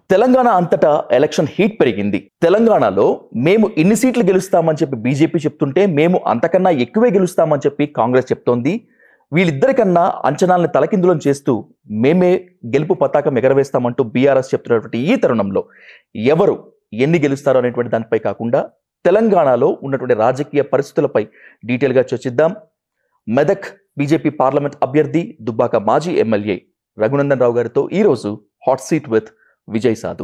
తెలంగాణ అంతటా election heat పెరిగింది తెలంగాణలో మేము ఇన్ని సీట్లు గెలుస్తామని చెప్పి బీజేపీ చెప్తుంటే మేము అంతకన్నా ఎక్కువే గెలుస్తామని చెప్పి కాంగ్రెస్ చెప్తోంది వీళ్ళిద్దరికన్నా అంచనాలను తలకిందులం చేస్తూ మేమే గెలుపు పతాకం ఎగరవేస్తామంటూ బీఆర్ఎస్ చెప్తున్నటువంటి ఈ తరుణంలో ఎవరు ఎన్ని గెలుస్తారో అనేటువంటి దానిపై కాకుండా తెలంగాణలో ఉన్నటువంటి రాజకీయ పరిస్థితులపై డీటెయిల్గా చర్చిద్దాం మెదక్ బీజేపీ పార్లమెంట్ అభ్యర్థి దుబ్బాక మాజీ ఎమ్మెల్యే రఘునందన్ రావు గారితో ఈరోజు హాట్ సీట్ విత్ విజయ్ సాధు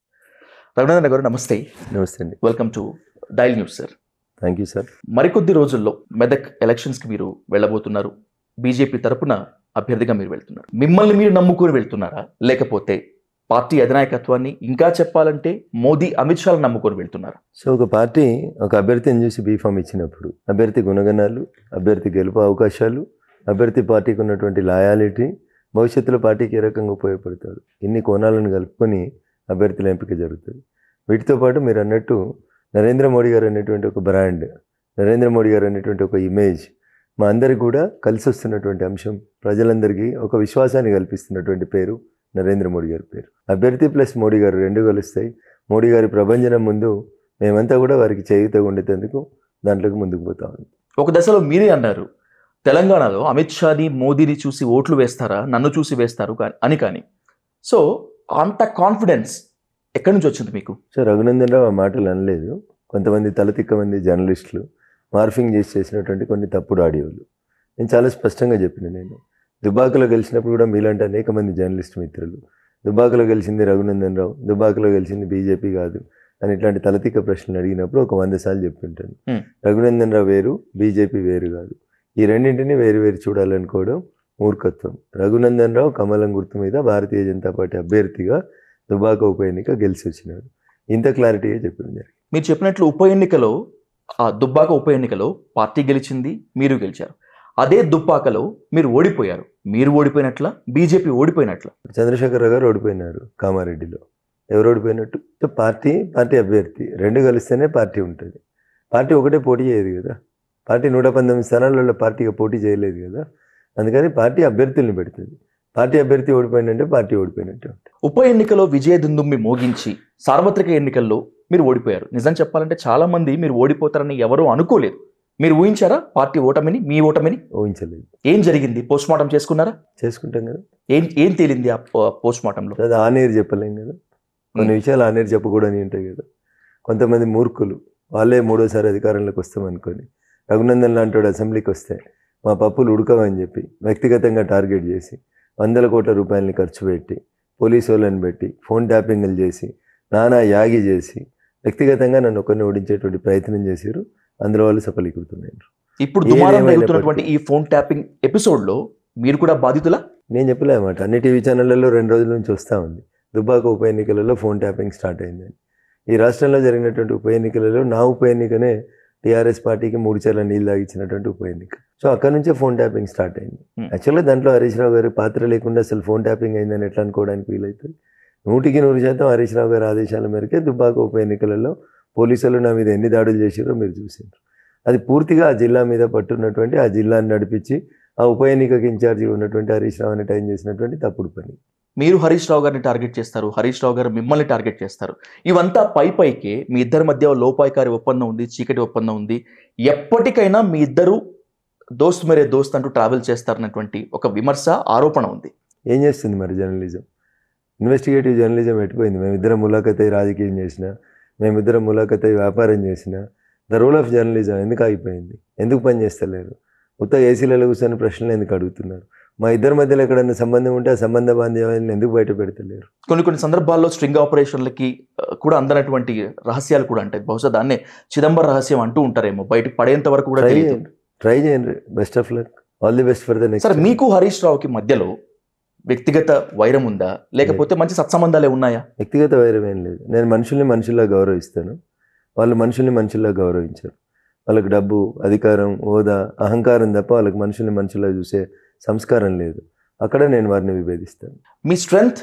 రఘునందన్ గారు నమస్తే నమస్తే అండి welcome to Dial News sir thank you sir మరికొద్ది రోజుల్లో మెదక్ ఎలక్షన్స్కి మీరు వెళ్ళబోతున్నారు బీజేపీ తరపున అభ్యర్థిగా మీరు వెళ్తున్నారు మిమ్మల్ని మీరు నమ్ముకుని వెళ్తున్నారా లేకపోతే పార్టీ అధినాయకత్వాన్ని ఇంకా చెప్పాలంటే మోదీ అమిత్ షాలను నమ్ముకొని వెళ్తున్నారా సో ఒక పార్టీ ఒక అభ్యర్థిని చూసి బీఫామ్ ఇచ్చినప్పుడు అభ్యర్థి గుణగణాలు అభ్యర్థి గెలుపు అవకాశాలు అభ్యర్థి పార్టీకి ఉన్నటువంటి లాయాలిటీ భవిష్యత్తులో పార్టీకి ఏ రకంగా ఉపయోగపడతాడు ఇన్ని కోణాలను కలుపుకొని అభ్యర్థుల ఎంపిక జరుగుతుంది వీటితో పాటు మీరు అన్నట్టు నరేంద్ర మోడీ గారు అనేటువంటి ఒక బ్రాండ్ నరేంద్ర మోడీ గారు అనేటువంటి ఒక ఇమేజ్ మా అందరికి కూడా కలిసి వస్తున్నటువంటి అంశం ప్రజలందరికీ ఒక విశ్వాసాన్ని కల్పిస్తున్నటువంటి పేరు నరేంద్ర మోడీ గారి పేరు అభ్యర్థి ప్లస్ మోడీ గారు రెండు కలుస్తాయి మోడీ గారి ప్రభంజనం ముందు మేమంతా కూడా వారికి చేయుతగా ఉండేందుకు దాంట్లోకి ముందుకు పోతా ఉన్నాం ఒక దశలో మీరే అన్నారు తెలంగాణలో అమిత్ షాని మోదీని చూసి ఓట్లు వేస్తారా నన్ను చూసి వేస్తారు కా- అని కానీ సో అంత కాన్ఫిడెన్స్ ఎక్కడి నుంచి వచ్చింది మీకు సో రఘునందన్ రావు ఆ మాటలు అనలేదు కొంతమంది తలతిక్క మంది జర్నలిస్టులు మార్ఫింగ్ చేసి చేసినటువంటి కొన్ని తప్పుడు ఆడియోలు నేను చాలా స్పష్టంగా చెప్పిన నేను దుబాకలో గెలిచినప్పుడు కూడా మీలాంటి అనేక మంది జర్నలిస్ట్ మిత్రులు దుబాకలో గెలిచింది రఘునందన్ రావు దుబాకలో గెలిచింది బీజేపీ కాదు అని ఇట్లాంటి తలతిక్క ప్రశ్నలు అడిగినప్పుడు ఒక వంద సార్లు చెప్తుంటాను Hmm. రఘునందన్ రావు వేరు బీజేపీ వేరు కాదు ఈ రెండింటిని వేరు వేరు చూడాలనుకోవడం మూర్ఖత్వం రఘునందన్ రావు కమలం గుర్తు మీద భారతీయ జనతా పార్టీ అభ్యర్థిగా దుబాక ఉప ఎన్నిక గెలిచి వచ్చినాడు ఇంత క్లారిటీగా చెప్పడం జరిగింది మీరు చెప్పినట్లు ఉప ఎన్నికలో ఆ దుబ్బాక ఉప ఎన్నికలో పార్టీ గెలిచింది మీరు గెలిచారు అదే దుబ్బాకలో మీరు ఓడిపోయారు మీరు ఓడిపోయినట్ల బీజేపీ ఓడిపోయినట్ల చంద్రశేఖర్ గారు ఓడిపోయినారు కామారెడ్డిలో ఎవరు ఓడిపోయినట్టు సో పార్టీ పార్టీ అభ్యర్థి రెండు కలిస్తేనే పార్టీ ఉంటుంది పార్టీ ఒకటే పోటీ చేయదు కదా పార్టీ నూట పంతొమ్మిది స్థానాలలో పార్టీగా పోటీ చేయలేదు కదా అందుకని పార్టీ అభ్యర్థుల్ని పెడుతుంది పార్టీ అభ్యర్థి ఓడిపోయిందంటే పార్టీ ఓడిపోయినట్టు ఉప ఎన్నికలో విజయ దుందుమ్మి మోగించి సార్వత్రిక ఎన్నికల్లో మీరు ఓడిపోయారు నిజం చెప్పాలంటే చాలా మంది మీరు ఓడిపోతారని ఎవరూ అనుకోలేదు మీరు ఊహించారా పార్టీ ఓటమిని మీ ఓటమిని ఊహించలేదు ఏం జరిగింది పోస్ట్ మార్టం చేసుకున్నారా చేసుకుంటాం కదా ఏం ఏం తేలింది ఆ పోస్ట్ మార్టంలో అది ఆనేరు చెప్పలేం కదా కొన్ని విషయాలు ఆనేరు చెప్పకూడని ఉంటాయి కదా కొంతమంది మూర్ఖులు వాళ్ళే మూడోసారి అధికారంలోకి వస్తామనుకొని రఘునందన్ లాంటి వాడు అసెంబ్లీకి వస్తే మా పప్పులు ఉడకవని చెప్పి వ్యక్తిగతంగా టార్గెట్ చేసి వందల కోట్ల రూపాయలని ఖర్చు పెట్టి పోలీసు వాళ్ళని పెట్టి ఫోన్ ట్యాపింగ్లు చేసి నానా యాగి చేసి వ్యక్తిగతంగా నన్ను ఒకరిని ఓడించేటువంటి ప్రయత్నం చేశారు అందులో వాళ్ళు సఫలీకృతమైనారు ఇప్పుడు ఏదేమైనా దుమారం రేగుతున్నటువంటి ఈ ఫోన్ ట్యాపింగ్ ఎపిసోడ్ లో మీరు కూడా బాధితులా నేను చెప్పలే అన్నమాట అన్ని టీవీ ఛానళ్లలో రెండు రోజుల నుంచి వస్తూ ఉంది దుబ్బాక ఉప ఎన్నికలలో ఫోన్ ట్యాపింగ్ స్టార్ట్ అయిందని ఈ రాష్ట్రంలో జరిగినటువంటి ఉప ఎన్నికలలో నా ఉప ఎన్నికనే టీఆర్ఎస్ పార్టీకి మూడు చర్ల నీళ్ళు తాగించినటువంటి ఉప ఎన్నిక సో అక్కడ నుంచే ఫోన్ ట్యాపింగ్ స్టార్ట్ అయింది Hmm. యాక్చువల్గా దాంట్లో హరీష్ రావు గారి పాత్ర లేకుండా అసలు ఫోన్ ట్యాపింగ్ అయిందని ఎట్లా అనుకోవడానికి వీలవుతుంది నూటికి నూరు శాతం హరీష్ రావు గారి ఆదేశాల మేరకే దుబ్బాక ఉప ఎన్నికలలో పోలీసులు నా మీద ఎన్ని దాడులు చేశారో మీరు చూసారు అది పూర్తిగా ఆ జిల్లా మీద పట్టున్నటువంటి ఆ జిల్లాని నడిపించి ఆ ఉప ఎన్నికకి ఇన్ఛార్జిగా ఉన్నటువంటి హరీష్ రావు అని టైం చేసినటువంటి తప్పుడు పని మీరు హరీష్ రావు గారిని టార్గెట్ చేస్తారు హరీష్ రావు గారు మిమ్మల్ని టార్గెట్ చేస్తారు ఇవంతా పై పైకే మీ ఇద్దరి మధ్య లోపాయికారి ఒప్పందం ఉంది చీకటి ఒప్పందం ఉంది ఎప్పటికైనా మీ ఇద్దరు దోస్త్ మేరే దోస్త్ అంటూ ట్రావెల్ చేస్తారన్నటువంటి ఒక విమర్శ ఆరోపణ ఉంది ఏం చేస్తుంది మరి జర్నలిజం ఇన్వెస్టిగేటివ్ జర్నలిజం పెట్టిపోయింది మేమిద్దరం ములాఖత్ అయి రాజకీయం చేసిన మేమిద్దరం ములాఖత్ అయి వ్యాపారం చేసిన ద రూల్ ఆఫ్ జర్నలిజం ఎందుకు ఆగిపోయింది ఎందుకు పని చేస్తలేరు ఉత్త ఏసీలలో కూర్చొని ప్రశ్నలు ఎందుకు అడుగుతున్నారు మా ఇద్దరి మధ్యలో ఎక్కడైనా సంబంధం ఉంటే ఆ సంబంధ బాంధవ్యాలను ఎందుకు బయట పెడతలేరు కొన్ని కొన్ని సందర్భాల్లో స్ట్రింగ్ ఆపరేషన్లకి ఆ, కూడా అందనటువంటి రహస్యాలు కూడా ఉంటాయి బహుశా దాన్నే చిదంబర రహస్యం అంటూ ఉంటారేమో బయటకు పడేంత వరకు కూడా ట్రై తెలియదు చేయండి ట్రై చేయండి best of luck all the best for the sir next మీకు హరీష్ రావుకి మధ్యలో వ్యక్తిగత వైరం ఉందా లేకపోతే మంచి సత్సంబంధాలే ఉన్నాయా వ్యక్తిగత వైరం ఏం లేదు నేను మనుషుల్ని మనుషుల్లా గౌరవిస్తాను వాళ్ళు మనుషుల్ని మనుషుల్లా గౌరవించారు వాళ్ళకి డబ్బు అధికారం హోదా అహంకారం తప్ప వాళ్ళకి మనుషుల్ని మనుషుల్లా చూసే సంస్కారం లేదు అక్కడ నేను వారిని విభేదిస్తాను మీ స్ట్రెంగ్త్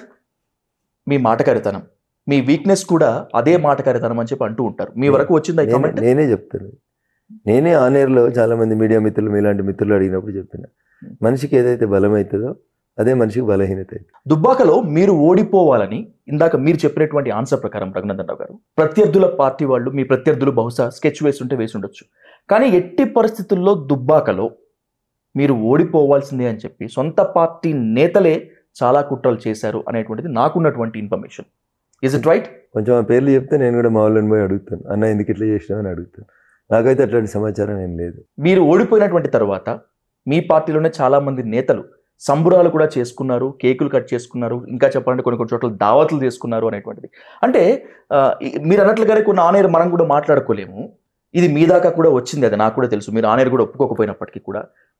మీ మాటకారితనం మీ వీక్నెస్ కూడా అదే మాటకారితనం అని చెప్పి అంటూ ఉంటారు మీ వరకు వచ్చింది ఈ నేనే- comment? నేనే చెప్తాను నేనే ఆనేర్లో చాలా మంది మీడియా మిత్రులు మీలాంటి మిత్రులు అడిగినప్పుడు చెప్పిన మనిషికి ఏదైతే బలం అవుతుందో అదే మనిషికి బలహీనత అవుతుంది దుబ్బాకలో మీరు ఓడిపోవాలని ఇందాక మీరు చెప్పినటువంటి ఆన్సర్ ప్రకారం రఘునందన్ రావు గారు ప్రత్యర్థుల పార్టీ వాళ్ళు మీ ప్రత్యర్థులు బహుశా స్కెచ్ వేస్తుంటే వేసి ఉండొచ్చు కానీ ఎట్టి పరిస్థితుల్లో దుబ్బాకలో మీరు ఓడిపోవాల్సిందే అని చెప్పి సొంత పార్టీ నేతలే చాలా కుట్రలు చేశారు అనేటువంటిది నాకున్నటువంటి ఇన్ఫర్మేషన్ ఇస్ ఇట్ రైట్ కొంచెం ఆ పేర్లు చెప్తే నేను కూడా మా వాళ్ళని పోయి అడుగుతాను అన్న ఎందుకు ఇట్లా చేసినావు అని అడుగుతాను నాకైతే అట్లాంటి సమాచారం ఏం లేదు మీరు ఓడిపోయినటువంటి తర్వాత మీ పార్టీలోనే చాలా మంది నేతలు సంబురాలు కూడా చేసుకున్నారు కేకులు కట్ చేసుకున్నారు ఇంకా చెప్పాలంటే కొన్ని కొన్ని చోట్ల దావతులు చేసుకున్నారు అనేటువంటిది అంటే ఆ, ఈ- మీరు అన్నట్లుగానే కొన్ని ఆనేరు మనం కూడా మాట్లాడుకోలేము ఇది మీ దాకా కూడా వచ్చింది అది నాకు కూడా తెలుసు మీరు ఆనేరు కూడా ఒప్పుకోకపోయినప్పటికీ కూడా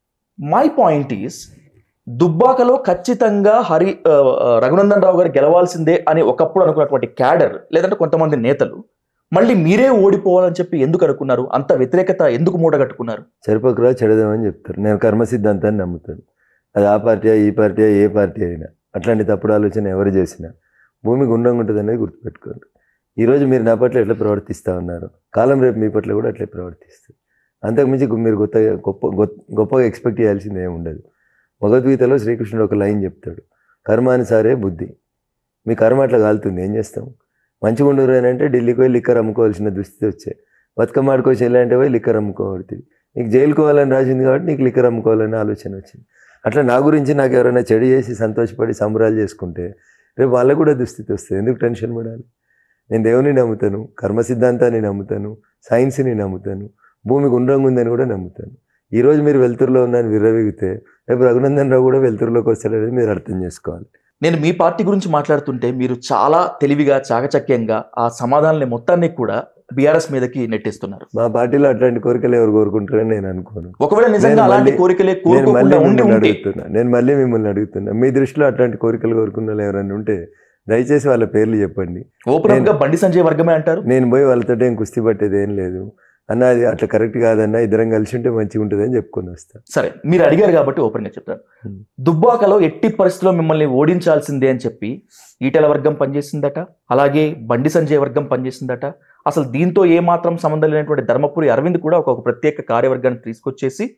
మై పాయింట్ ఈస్ దుబ్బాకలో ఖచ్చితంగా హరి ఆ, ఆ, రఘునందన్ రావు గారు గెలవాల్సిందే అని ఒకప్పుడు అనుకున్నటువంటి క్యాడర్ లేదంటే కొంతమంది నేతలు మళ్ళీ మీరే ఓడిపోవాలని చెప్పి ఎందుకు అనుకున్నారు అంత వ్యతిరేకత ఎందుకు మూటగట్టుకున్నారు చెరుపకురా చెడదామని చెప్తారు నేను కర్మ సిద్ధాంతాన్ని నమ్ముతాను అది ఆ పార్టీ ఈ పార్టీ ఏ పార్టీ అయినా అట్లాంటి తప్పుడు ఆలోచన ఎవరు చేసినా భూమి గుండ్రంగా ఉంటుంది అనేది గుర్తుపెట్టుకోండి ఈరోజు మీరు నా పట్ల ఎట్లా ప్రవర్తిస్తూ ఉన్నారు కాలం రేపు మీ పట్ల కూడా అట్లే ప్రవర్తిస్తుంది అంతకుమించి మీరు గొప్ప గొప్ప గొప్ప- గొప్పగా ఎక్స్పెక్ట్ చేయాల్సింది ఏమి ఉండదు భగవద్గీతలో శ్రీకృష్ణుడు ఒక లైన్ చెప్తాడు కర్మానుసారే బుద్ధి మీ కర్మ అట్లా కాలుతుంది ఏం చేస్తాం మంచిగా ఉండరు అని అంటే ఢిల్లీకి పోయి లిక్కర్ అమ్ముకోవాల్సిన దుస్థితి వచ్చే బతుకమ్మ ఆడుకోవచ్చు వెళ్ళాలంటే పోయి లిక్కర్ అమ్ముకోబడుతుంది నీకు జైలుకు పోవాలని రాసింది కాబట్టి నీకు లిక్కర్ అమ్ముకోవాలనే ఆలోచన వచ్చింది అట్లా నా గురించి నాకు ఎవరైనా చెడు చేసి సంతోషపడి సంబరాలు చేసుకుంటే రేపు వాళ్ళకు కూడా దుస్థితి వస్తుంది ఎందుకు టెన్షన్ పడాలి నేను దేవుని నమ్ముతాను కర్మ సిద్ధాంతాన్ని నమ్ముతాను సైన్స్ని నమ్ముతాను భూమి గుండ్రంగా ఉందని కూడా నమ్ముతాను ఈరోజు మీరు వెలుతురులో ఉన్నారని విర్రవీగితే రేపు రఘునందన్ రావు కూడా వెలుతురులోకి వస్తాడనేది మీరు అర్థం చేసుకోవాలి నేను మీ పార్టీ గురించి మాట్లాడుతుంటే మీరు చాలా తెలివిగా చాకచక్యంగా ఆ సమాధానాన్ని మొత్తాన్ని కూడా బీఆర్ఎస్ మీదకి నెట్టేస్తున్నారు మా పార్టీలో అట్లాంటి కోరికలు ఎవరు కోరుకుంటారని నేను అనుకోను ఒకవేళ నిజంగా నేను అలాంటి మళ్ళీ- కోరికలే నేను మళ్ళీ కోరుకోకుండా ఉండి మిమ్మల్ని ఉంటే అడుగుతున్నా నేను మళ్ళీ మిమ్మల్ని అడుగుతున్నా మీ దృష్టిలో అట్లాంటి కోరికలు కోరుకున్న వాళ్ళు ఎవరైనా ఉంటే దయచేసి వాళ్ళ పేర్లు చెప్పండి ఓపెన్ గా బండి సంజయ్ వర్గమే అంటారు నేను పోయి వాళ్ళతో ఏం కుస్తీ పట్టేది ఏం లేదు అన్న అది అట్లా కరెక్ట్ కాదన్న ఇద్దరం కలిసి ఉంటే మంచిగా ఉంటుంది అని చెప్పుకొని వస్తా సరే మీరు అడిగారు కాబట్టి ఓపెన్ గా చెప్తాను Hmm. దుబ్బాకలో ఎట్టి పరిస్థితుల్లో మిమ్మల్ని ఓడించాల్సిందే అని చెప్పి ఈటెల వర్గం పనిచేసిందట అలాగే బండి సంజయ్ వర్గం పనిచేసిందట అసలు దీంతో ఏమాత్రం సంబంధం లేనటువంటి ధర్మపురి అరవింద్ కూడా ఒక ప్రత్యేక కార్యవర్గాన్ని తీసుకొచ్చేసి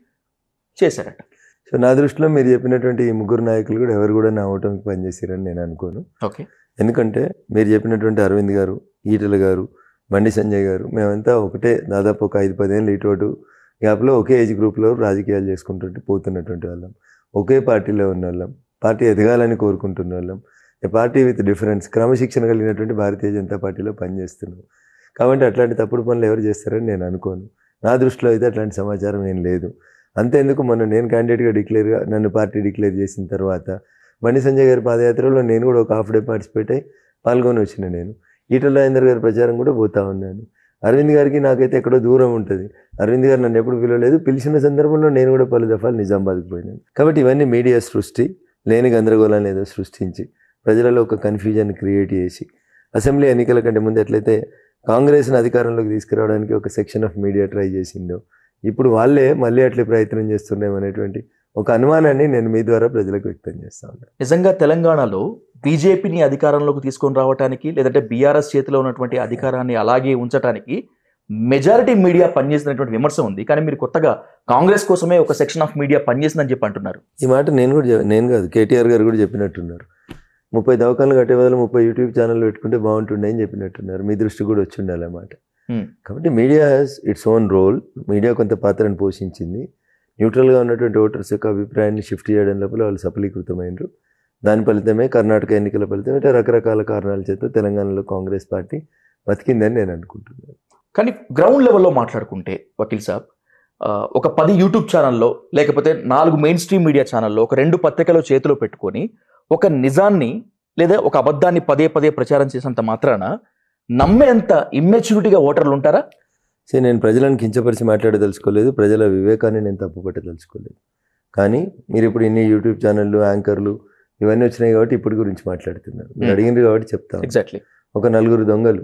చేశారట సో నా దృష్టిలో మీరు చెప్పినటువంటి ఈ ముగ్గురు నాయకులు కూడా ఎవరు కూడా నా ఓటమికి పనిచేసారని నేను అనుకోను ఓకే ఎందుకంటే మీరు చెప్పినటువంటి అరవింద్ గారు ఈటల గారు బండి సంజయ్ గారు మేమంతా ఒకటే దాదాపు ఒక ఐదు పదేళ్ళు ఇటు అటు గ్యాప్లో ఒకే ఏజ్ గ్రూప్లో రాజకీయాలు చేసుకుంటుంటే పోతున్నటువంటి వాళ్ళం ఒకే పార్టీలో ఉన్న వాళ్ళం పార్టీ ఎదగాలని కోరుకుంటున్న వాళ్ళం ఏ పార్టీ విత్ డిఫరెన్స్ క్రమశిక్షణ కలిగినటువంటి భారతీయ జనతా పార్టీలో పనిచేస్తున్నాం కాబట్టి అట్లాంటి తప్పుడు పనులు ఎవరు చేస్తారని నేను అనుకోను నా దృష్టిలో అయితే అట్లాంటి సమాచారం ఏం లేదు అంతేందుకు మొన్న నేను క్యాండిడేట్గా డిక్లేర్గా నన్ను పార్టీ డిక్లేర్ చేసిన తర్వాత బండి సంజయ్ గారి పాదయాత్రలో నేను కూడా ఒక హాఫ్ డే పార్టిసిపేట్ అయ్యి పాల్గొని వచ్చిన నేను ఈటల రాజేందర్ గారి ప్రచారం కూడా పోతా ఉన్నాను అరవింద్ గారికి నాకైతే ఎక్కడో దూరం ఉంటుంది అరవింద్ గారు నన్ను ఎప్పుడు పిలవలేదు పిలిచిన సందర్భంలో నేను కూడా పలు దఫాలు నిజామాబాద్కి పోయినాను కాబట్టి ఇవన్నీ మీడియా సృష్టి లేని గందరగోళాన్ని ఏదో సృష్టించి ప్రజలలో ఒక కన్ఫ్యూజన్ క్రియేట్ చేసి అసెంబ్లీ ఎన్నికల కంటే ముందు ఎట్లయితే కాంగ్రెస్ని అధికారంలోకి తీసుకురావడానికి ఒక సెక్షన్ ఆఫ్ మీడియా ట్రై చేసిందో ఇప్పుడు వాళ్ళే మళ్ళీ అట్లే ప్రయత్నం చేస్తున్నామనేటువంటి ఒక అనుమానాన్ని నేను మీ ద్వారా ప్రజలకు వ్యక్తం చేస్తా ఉన్నాను నిజంగా తెలంగాణలో బీజేపీని అధికారంలోకి తీసుకొని రావడానికి లేదంటే బీఆర్ఎస్ చేతిలో ఉన్నటువంటి అధికారాన్ని అలాగే ఉంచడానికి మెజారిటీ మీడియా పనిచేసినటువంటి విమర్శ ఉంది కానీ మీరు కొత్తగా కాంగ్రెస్ కోసమే ఒక సెక్షన్ ఆఫ్ మీడియా పనిచేసిందని చెప్పి అంటున్నారు ఈ మాట నేను కూడా చెప్- నేను కాదు కేటీఆర్ గారు కూడా చెప్పినట్టున్నారు ముప్పై దవాఖానలు కట్టే బదులు ముప్పై యూట్యూబ్ ఛానల్ పెట్టుకుంటే బాగుంటుండే అని చెప్పినట్టున్నారు మీ దృష్టి కూడా వచ్చి ఉండాలి అన్నమాట Hmm. కాబట్టి media has its own role media కొంత పాత్రను పోషించింది న్యూట్రల్గా ఉన్నటువంటి ఓటర్స్ యొక్క అభిప్రాయాన్ని షిఫ్ట్ చేయడం లోపల వాళ్ళు సఫలీకృతమైనరు దాని ఫలితమే కర్ణాటక ఎన్నికల ఫలితం అంటే రకరకాల కారణాల చేత తెలంగాణలో కాంగ్రెస్ పార్టీ బతికిందని నేను అనుకుంటున్నాను కానీ గ్రౌండ్ లెవెల్లో మాట్లాడుకుంటే వకీల్ సాబ్ ఆ, ఒక పది యూట్యూబ్ ఛానల్లో లేకపోతే నాలుగు మెయిన్ స్ట్రీమ్ మీడియా ఛానల్లో ఒక రెండు పత్రికలు చేతిలో పెట్టుకొని ఒక నిజాన్ని లేదా ఒక అబద్ధాన్ని పదే పదే ప్రచారం చేసినంత మాత్రాన నమ్మేంత ఇమ్మెచ్యూరిటీగా ఓటర్లు ఉంటారా సరే నేను ప్రజలను కించపరిచి మాట్లాడదలుచుకోలేదు ప్రజల వివేకాన్ని నేను తప్పుపట్టదలుచుకోలేదు కానీ మీరు ఇప్పుడు ఇన్ని యూట్యూబ్ ఛానళ్ళు యాంకర్లు ఇవన్నీ వచ్చినాయి కాబట్టి ఇప్పుడు గురించి మాట్లాడుతున్నారు మీరు Hmm. అడిగింది కాబట్టి చెప్తాను ఎగ్జాక్ట్లీ ఒక నలుగురు దొంగలు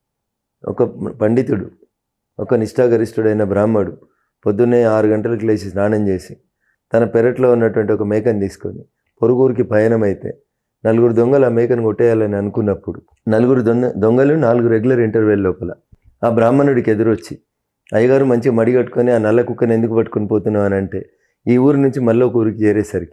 ఒక పండితుడు ఒక నిష్ఠాగరిష్ఠుడైన బ్రాహ్మడు పొద్దున్నే ఆరు గంటలకు లేచి స్నానం చేసి తన పెరట్లో ఉన్నటువంటి ఒక మేకను తీసుకొని పొరుగురికి పయనమైతే నలుగురు దొంగలు ఆ మేకను కొట్టేయాలని అనుకున్నప్పుడు నలుగురు దొంగ దొంగలు నాలుగు రెగ్యులర్ ఇంటర్వెల్ లోపల ఆ బ్రాహ్మణుడికి ఎదురొచ్చి అయ్యగారు మంచిగా మడి కట్టుకొని ఆ నల్ల కుక్కను ఎందుకు పట్టుకొని పోతున్నావు అని అంటే ఈ ఊరి నుంచి మళ్ళీ ఒక ఊరికి చేరేసరికి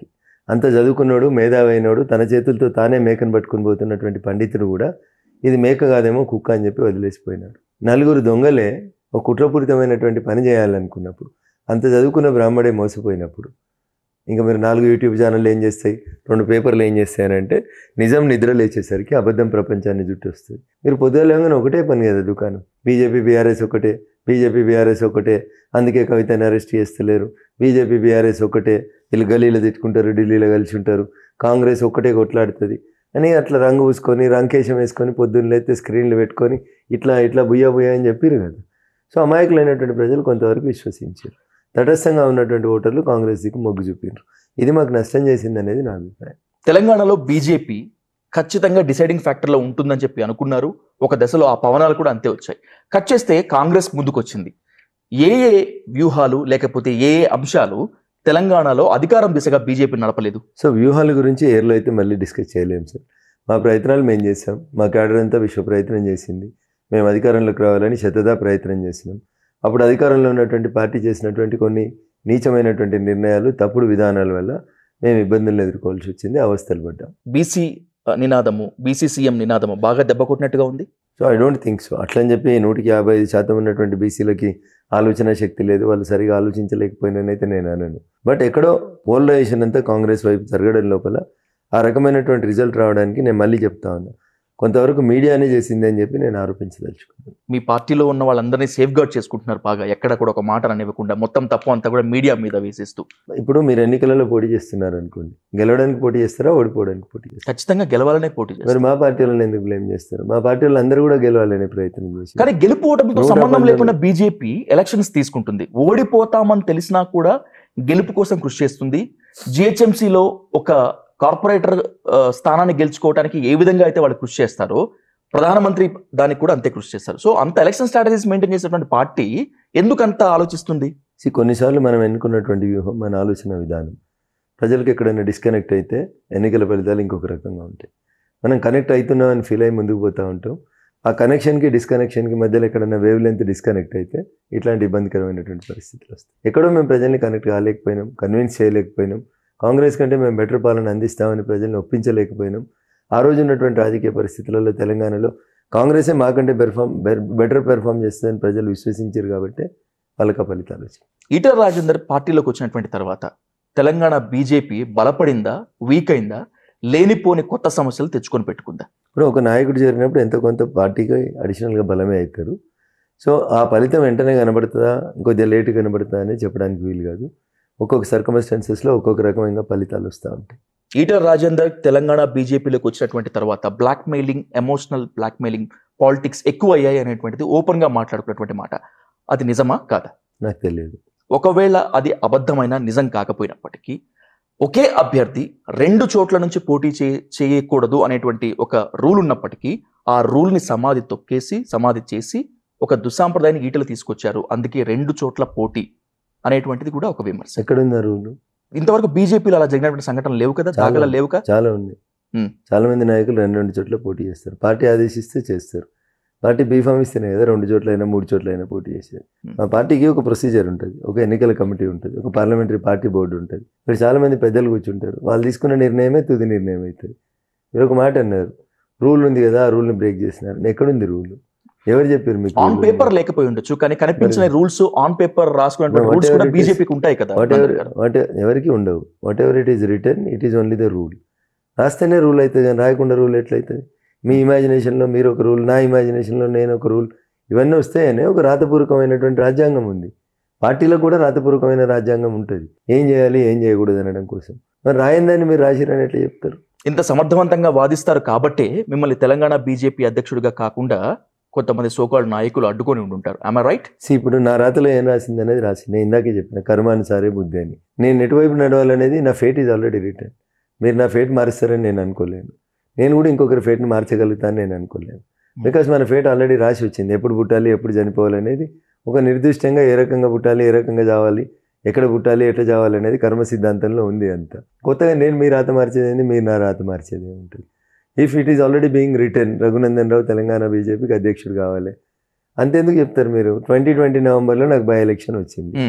అంత చదువుకున్నాడు మేధావైనోడు తన చేతులతో తానే మేకను పట్టుకుని పోతున్నటువంటి పండితుడు కూడా ఇది మేక కాదేమో కుక్క అని చెప్పి వదిలేసిపోయినాడు నలుగురు దొంగలే ఒక కుట్రపూరితమైనటువంటి పని చేయాలనుకున్నప్పుడు అంత చదువుకున్న బ్రాహ్మడే మోసపోయినప్పుడు ఇంకా మీరు నాలుగు యూట్యూబ్ ఛానళ్ళు ఏం చేస్తాయి రెండు పేపర్లు ఏం చేస్తాయనంటే నిజం నిద్ర లేచేసరికి అబద్ధం ప్రపంచాన్ని జుట్టు వస్తుంది మీరు పొద్దులేగానే ఒకటే పని కదా దుకాణం బీజేపీ బీఆర్ఎస్ ఒకటే బీజేపీ బీఆర్ఎస్ ఒకటే అందుకే కవితని అరెస్ట్ చేస్తలేరు బీజేపీ బీఆర్ఎస్ ఒకటే వీళ్ళు గలీలో తిట్టుకుంటారు ఢిల్లీలో కలిసి ఉంటారు కాంగ్రెస్ ఒక్కటే కొట్లాడుతుంది అని అట్లా రంగు పూసుకొని రంకేశం వేసుకొని పొద్దున్న లేస్తే స్క్రీన్లు పెట్టుకొని ఇట్లా ఇట్లా బుయ్యా బుయ్యా అని చెప్పారు కదా సో అమాయకులైనటువంటి ప్రజలు కొంతవరకు విశ్వసించారు తటస్థంగా ఉన్నటువంటి ఓటర్లు కాంగ్రెస్కి మొగ్గు చూపారు ఇది మాకు నష్టం చేసింది అనేది నా అభిప్రాయం తెలంగాణలో బీజేపీ ఖచ్చితంగా డిసైడింగ్ ఫ్యాక్టర్లో ఉంటుందని చెప్పి అనుకున్నారు ఒక దశలో ఆ పవనాలు కూడా అంతే వచ్చాయి కట్ చేస్తే కాంగ్రెస్ ముందుకొచ్చింది ఏ ఏ వ్యూహాలు లేకపోతే ఏ ఏ అంశాలు తెలంగాణలో అధికారం దిశగా బీజేపీ నడపలేదు సో వ్యూహాల గురించి ఎయిర్లో అయితే మళ్ళీ డిస్కస్ చేయలేము సార్ మా ప్రయత్నాలు మేము చేసాం మా క్యాడర్ అంతా విశ్వ ప్రయత్నం చేసింది మేము అధికారంలోకి రావాలని శతదా ప్రయత్నం చేసినాం అప్పుడు అధికారంలో ఉన్నటువంటి పార్టీ చేసినటువంటి కొన్ని నీచమైనటువంటి నిర్ణయాలు తప్పుడు విధానాల వల్ల మేము ఇబ్బందులను ఎదుర్కోవాల్సి వచ్చింది అవస్థలు పడ్డాం బీసీ నినాదము బీసీ సీఎం నినాదము బాగా దెబ్బ కొట్టినట్టుగా ఉంది so I don't think so అట్లని చెప్పి నూటికి యాభై ఐదు శాతం ఉన్నటువంటి బీసీలకి ఆలోచన శక్తి లేదు వాళ్ళు సరిగా ఆలోచించలేకపోయినైతే నేను అనను బట్ ఎక్కడో పోలరైజేషన్ అంతా కాంగ్రెస్ వైపు జరగడం లోపల ఆ రకమైనటువంటి రిజల్ట్ రావడానికి నేను మళ్ళీ చెప్తా ఉన్నా కొంతవరకు మీడియానే చేసింది అని చెప్పి నేను ఆరోపించదలుచుకున్నాను మీ పార్టీలో ఉన్న వాళ్ళందరినీ సేఫ్ గార్డ్ చేసుకుంటున్నారు బాగా ఎక్కడ కూడా ఒక మాట అనివ్వకుండా మొత్తం తప్పు అంతా కూడా మీడియా మీద వేసేస్తూ ఇప్పుడు మీరు ఎన్నికలలో పోటీ చేస్తున్నారు అనుకోండి గెలవడానికి పోటీ చేస్తారా ఓడిపోవడానికి పోటీ చేస్తారా ఖచ్చితంగా గెలవాలనే పోటీ చేస్తారు మరి మా పార్టీ వాళ్ళని ఎందుకు బ్లేమ్ చేస్తారు మా పార్టీ వాళ్ళు అందరూ కూడా గెలవాలనే ప్రయత్నం చేసి కానీ గెలుపు ఓటమితో నూట సంబంధం పంతొమ్మిది. లేకుండా బీజేపీ ఎలక్షన్స్ తీసుకుంటుంది ఓడిపోతామని తెలిసినా కూడా గెలుపు కోసం కృషి చేస్తుంది జిహెచ్ఎంసీలో ఒక కార్పొరేటర్ ఆ, స్థానాన్ని గెలుచుకోవడానికి ఏ విధంగా అయితే వాళ్ళు కృషి చేస్తారో ప్రధానమంత్రి దానికి కూడా అంతే కృషి చేస్తారు సో అంత ఎలక్షన్ స్ట్రాటజీస్ మెయింటైన్ చేసేటువంటి పార్టీ ఎందుకు అంత ఆలోచిస్తుంది See, కొన్నిసార్లు మనం ఎన్నుకున్నటువంటి వ్యూహం మన ఆలోచన విధానం ప్రజలకు ఎక్కడైనా డిస్కనెక్ట్ అయితే ఎన్నికల ఫలితాలు ఇంకొక రకంగా ఉంటాయి మనం కనెక్ట్ అవుతున్నాం అని ఫీల్ అయ్యి ముందుకు పోతూ ఉంటాం ఆ కనెక్షన్కి డిస్కనెక్షన్కి మధ్యలో ఎక్కడైనా వేవ్ లెంత్ డిస్కనెక్ట్ అయితే ఇట్లాంటి ఇబ్బందికరమైనటువంటి పరిస్థితులు వస్తాయి ఎక్కడో మేము ప్రజల్ని కనెక్ట్ కాలేకపోయినాం కన్విన్స్ చేయలేకపోయినాం కాంగ్రెస్ కంటే మేము బెటర్ పాలన అందిస్తామని ప్రజల్ని ఒప్పించలేకపోయినాం ఆ రోజు ఉన్నటువంటి రాజకీయ పరిస్థితులలో తెలంగాణలో కాంగ్రెసే మాకంటే పెర్ఫామ్ బెటర్ పెర్ఫామ్ చేస్తుందని ప్రజలు విశ్వసించారు కాబట్టి వాళ్ళకి ఆ ఫలితాలు వచ్చాయి ఈటల రాజేందర్ పార్టీలోకి వచ్చినటువంటి తర్వాత తెలంగాణ బీజేపీ బలపడిందా వీక్ అయిందా లేనిపోని కొత్త సమస్యలు తెచ్చుకొని పెట్టుకుందా ఇప్పుడు ఒక నాయకుడు చేరినప్పుడు ఎంతో కొంత పార్టీకి అడిషనల్గా బలమే అవుతారు సో ఆ ఫలితం వెంటనే కనబడుతుందా ఇంకొద్దిగా లేట్ కనబడుతుందా అని చెప్పడానికి వీలు కాదు ఒక్కొక్క సర్కమస్టాన్సెస్లో ఒక్కొక్క రకమైన ఫలితాలు వస్తూ ఉంటాయి ఈటల రాజేందర్ తెలంగాణ బీజేపీలోకి వచ్చినటువంటి తర్వాత blackmailing emotional blackmailing politics ఎక్కువ అయ్యాయి అనేటువంటిది ఓపెన్ గా మాట్లాడుకున్నటువంటి మాట అది నిజమా కాదా నాకు తెలియదు ఒకవేళ అది అబద్ధమైన నిజం కాకపోయినప్పటికీ ఒకే అభ్యర్థి రెండు చోట్ల నుంచి పోటీ చే చేయకూడదు అనేటువంటి ఒక రూల్ ఉన్నప్పటికీ ఆ రూల్ని సమాధి తొక్కేసి సమాధి చేసి ఒక దుస్సాంప్రదాయాన్ని ఈటలు తీసుకొచ్చారు అందుకే రెండు చోట్ల పోటీ అనేటువంటిది కూడా ఒక విమర్శ ఎక్కడున్న రూలు ఇంతవరకు బీజేపీలో అలా జరిగినటువంటి సంఘటనలు లేవు కదా చాలా. దాఖలా లేవు కదా చాలా ఉంది Hmm. చాలా మంది నాయకులు రెండు రెండు చోట్ల పోటీ చేస్తారు పార్టీ ఆదేశిస్తే చేస్తారు పార్టీ బీఫామ్ ఇస్తేనే కదా రెండు చోట్ల అయినా మూడు చోట్ల అయినా పోటీ చేసేది Hmm. మా పార్టీకి ఒక ప్రొసీజర్ ఉంటుంది ఒక ఎన్నికల కమిటీ ఉంటుంది ఒక పార్లమెంటరీ పార్టీ బోర్డు ఉంటుంది ఇక్కడ చాలా మంది పెద్దలు కూర్చుంటారు వాళ్ళు తీసుకున్న నిర్ణయమే తుది నిర్ణయం అవుతుంది మీరు ఒక మాట అన్నారు రూల్ ఉంది కదా ఆ రూల్ని బ్రేక్ చేసినారు ఎక్కడుంది రూల్ ఎవరు చెప్పారు మీకు ఆన్ పేపర్ లేకపోయి ఉండొచ్చు కానీ కనిపించిన రూల్స్ ఆన్ పేపర్ రాసుకున్న No, రూల్స్ కూడా whatever it is- బీజేపీకి ఉంటాయి కదా వాట్ ఎవర్ అందరి గారు. వాట్ ఎవరికి ఉండవు whatever it is written it is only the rule రాస్తేనే రూల్ అవుతుంది కానీ రాయకుండా రూల్ ఎట్లయితుంది మీ ఇమాజినేషన్లో మీరు ఒక రూల్ నా ఇమాజినేషన్లో నేను ఒక రూల్ ఇవన్నీ వస్తాయనే ఒక రాతపూర్వకమైనటువంటి రాజ్యాంగం ఉంది పార్టీలో కూడా రాతపూర్వకమైన రాజ్యాంగం ఉంటుంది ఏం చేయాలి ఏం చేయకూడదు అనడం కోసం మరి రాయందాన్ని మీరు రాసిరని ఎట్లా చెప్తారు ఇంత సమర్థవంతంగా వాదిస్తారు కాబట్టే మిమ్మల్ని తెలంగాణ బీజేపీ అధ్యక్షుడిగా కాకుండా కొంతమంది సోకాల్ నాయకులు అడ్డుకొని ఉండుంటారు ఆమె రైట్ See, ఇప్పుడు నా రాతలో ఏం రాసింది అనేది రాసి నేను ఇందాకే చెప్పిన కర్మానుసారే బుద్ధి అని నేను ఎటువైపు నడవాలనేది నా ఫేట్ ఈజ్ ఆల్రెడీ రిటర్న్ మీరు నా ఫేట్ మారుస్తారని నేను అనుకోలేను నేను కూడా ఇంకొకరి ఫేట్ని మార్చగలుగుతాను నేను అనుకోలేను బికాస్ మన ఫేట్ ఆల్రెడీ రాసి వచ్చింది ఎప్పుడు పుట్టాలి ఎప్పుడు చనిపోవాలి అనేది ఒక నిర్దిష్టంగా ఏ రకంగా పుట్టాలి ఏ రకంగా చావాలి ఎక్కడ పుట్టాలి ఎట్లా చావాలి అనేది కర్మ సిద్ధాంతంలో ఉంది అంత కొత్తగా నేను మీ రాత మార్చేది ఏంది మీరు నా రాత మార్చేది ఉంటుంది if it is already being written Raghunandan Rao Telangana బీజేపీకి అధ్యక్షుడు కావాలి అంతెందుకు చెప్తారు మీరు ట్వంటీ ట్వంటీ నవంబర్లో నాకు బై ఎలక్షన్ వచ్చింది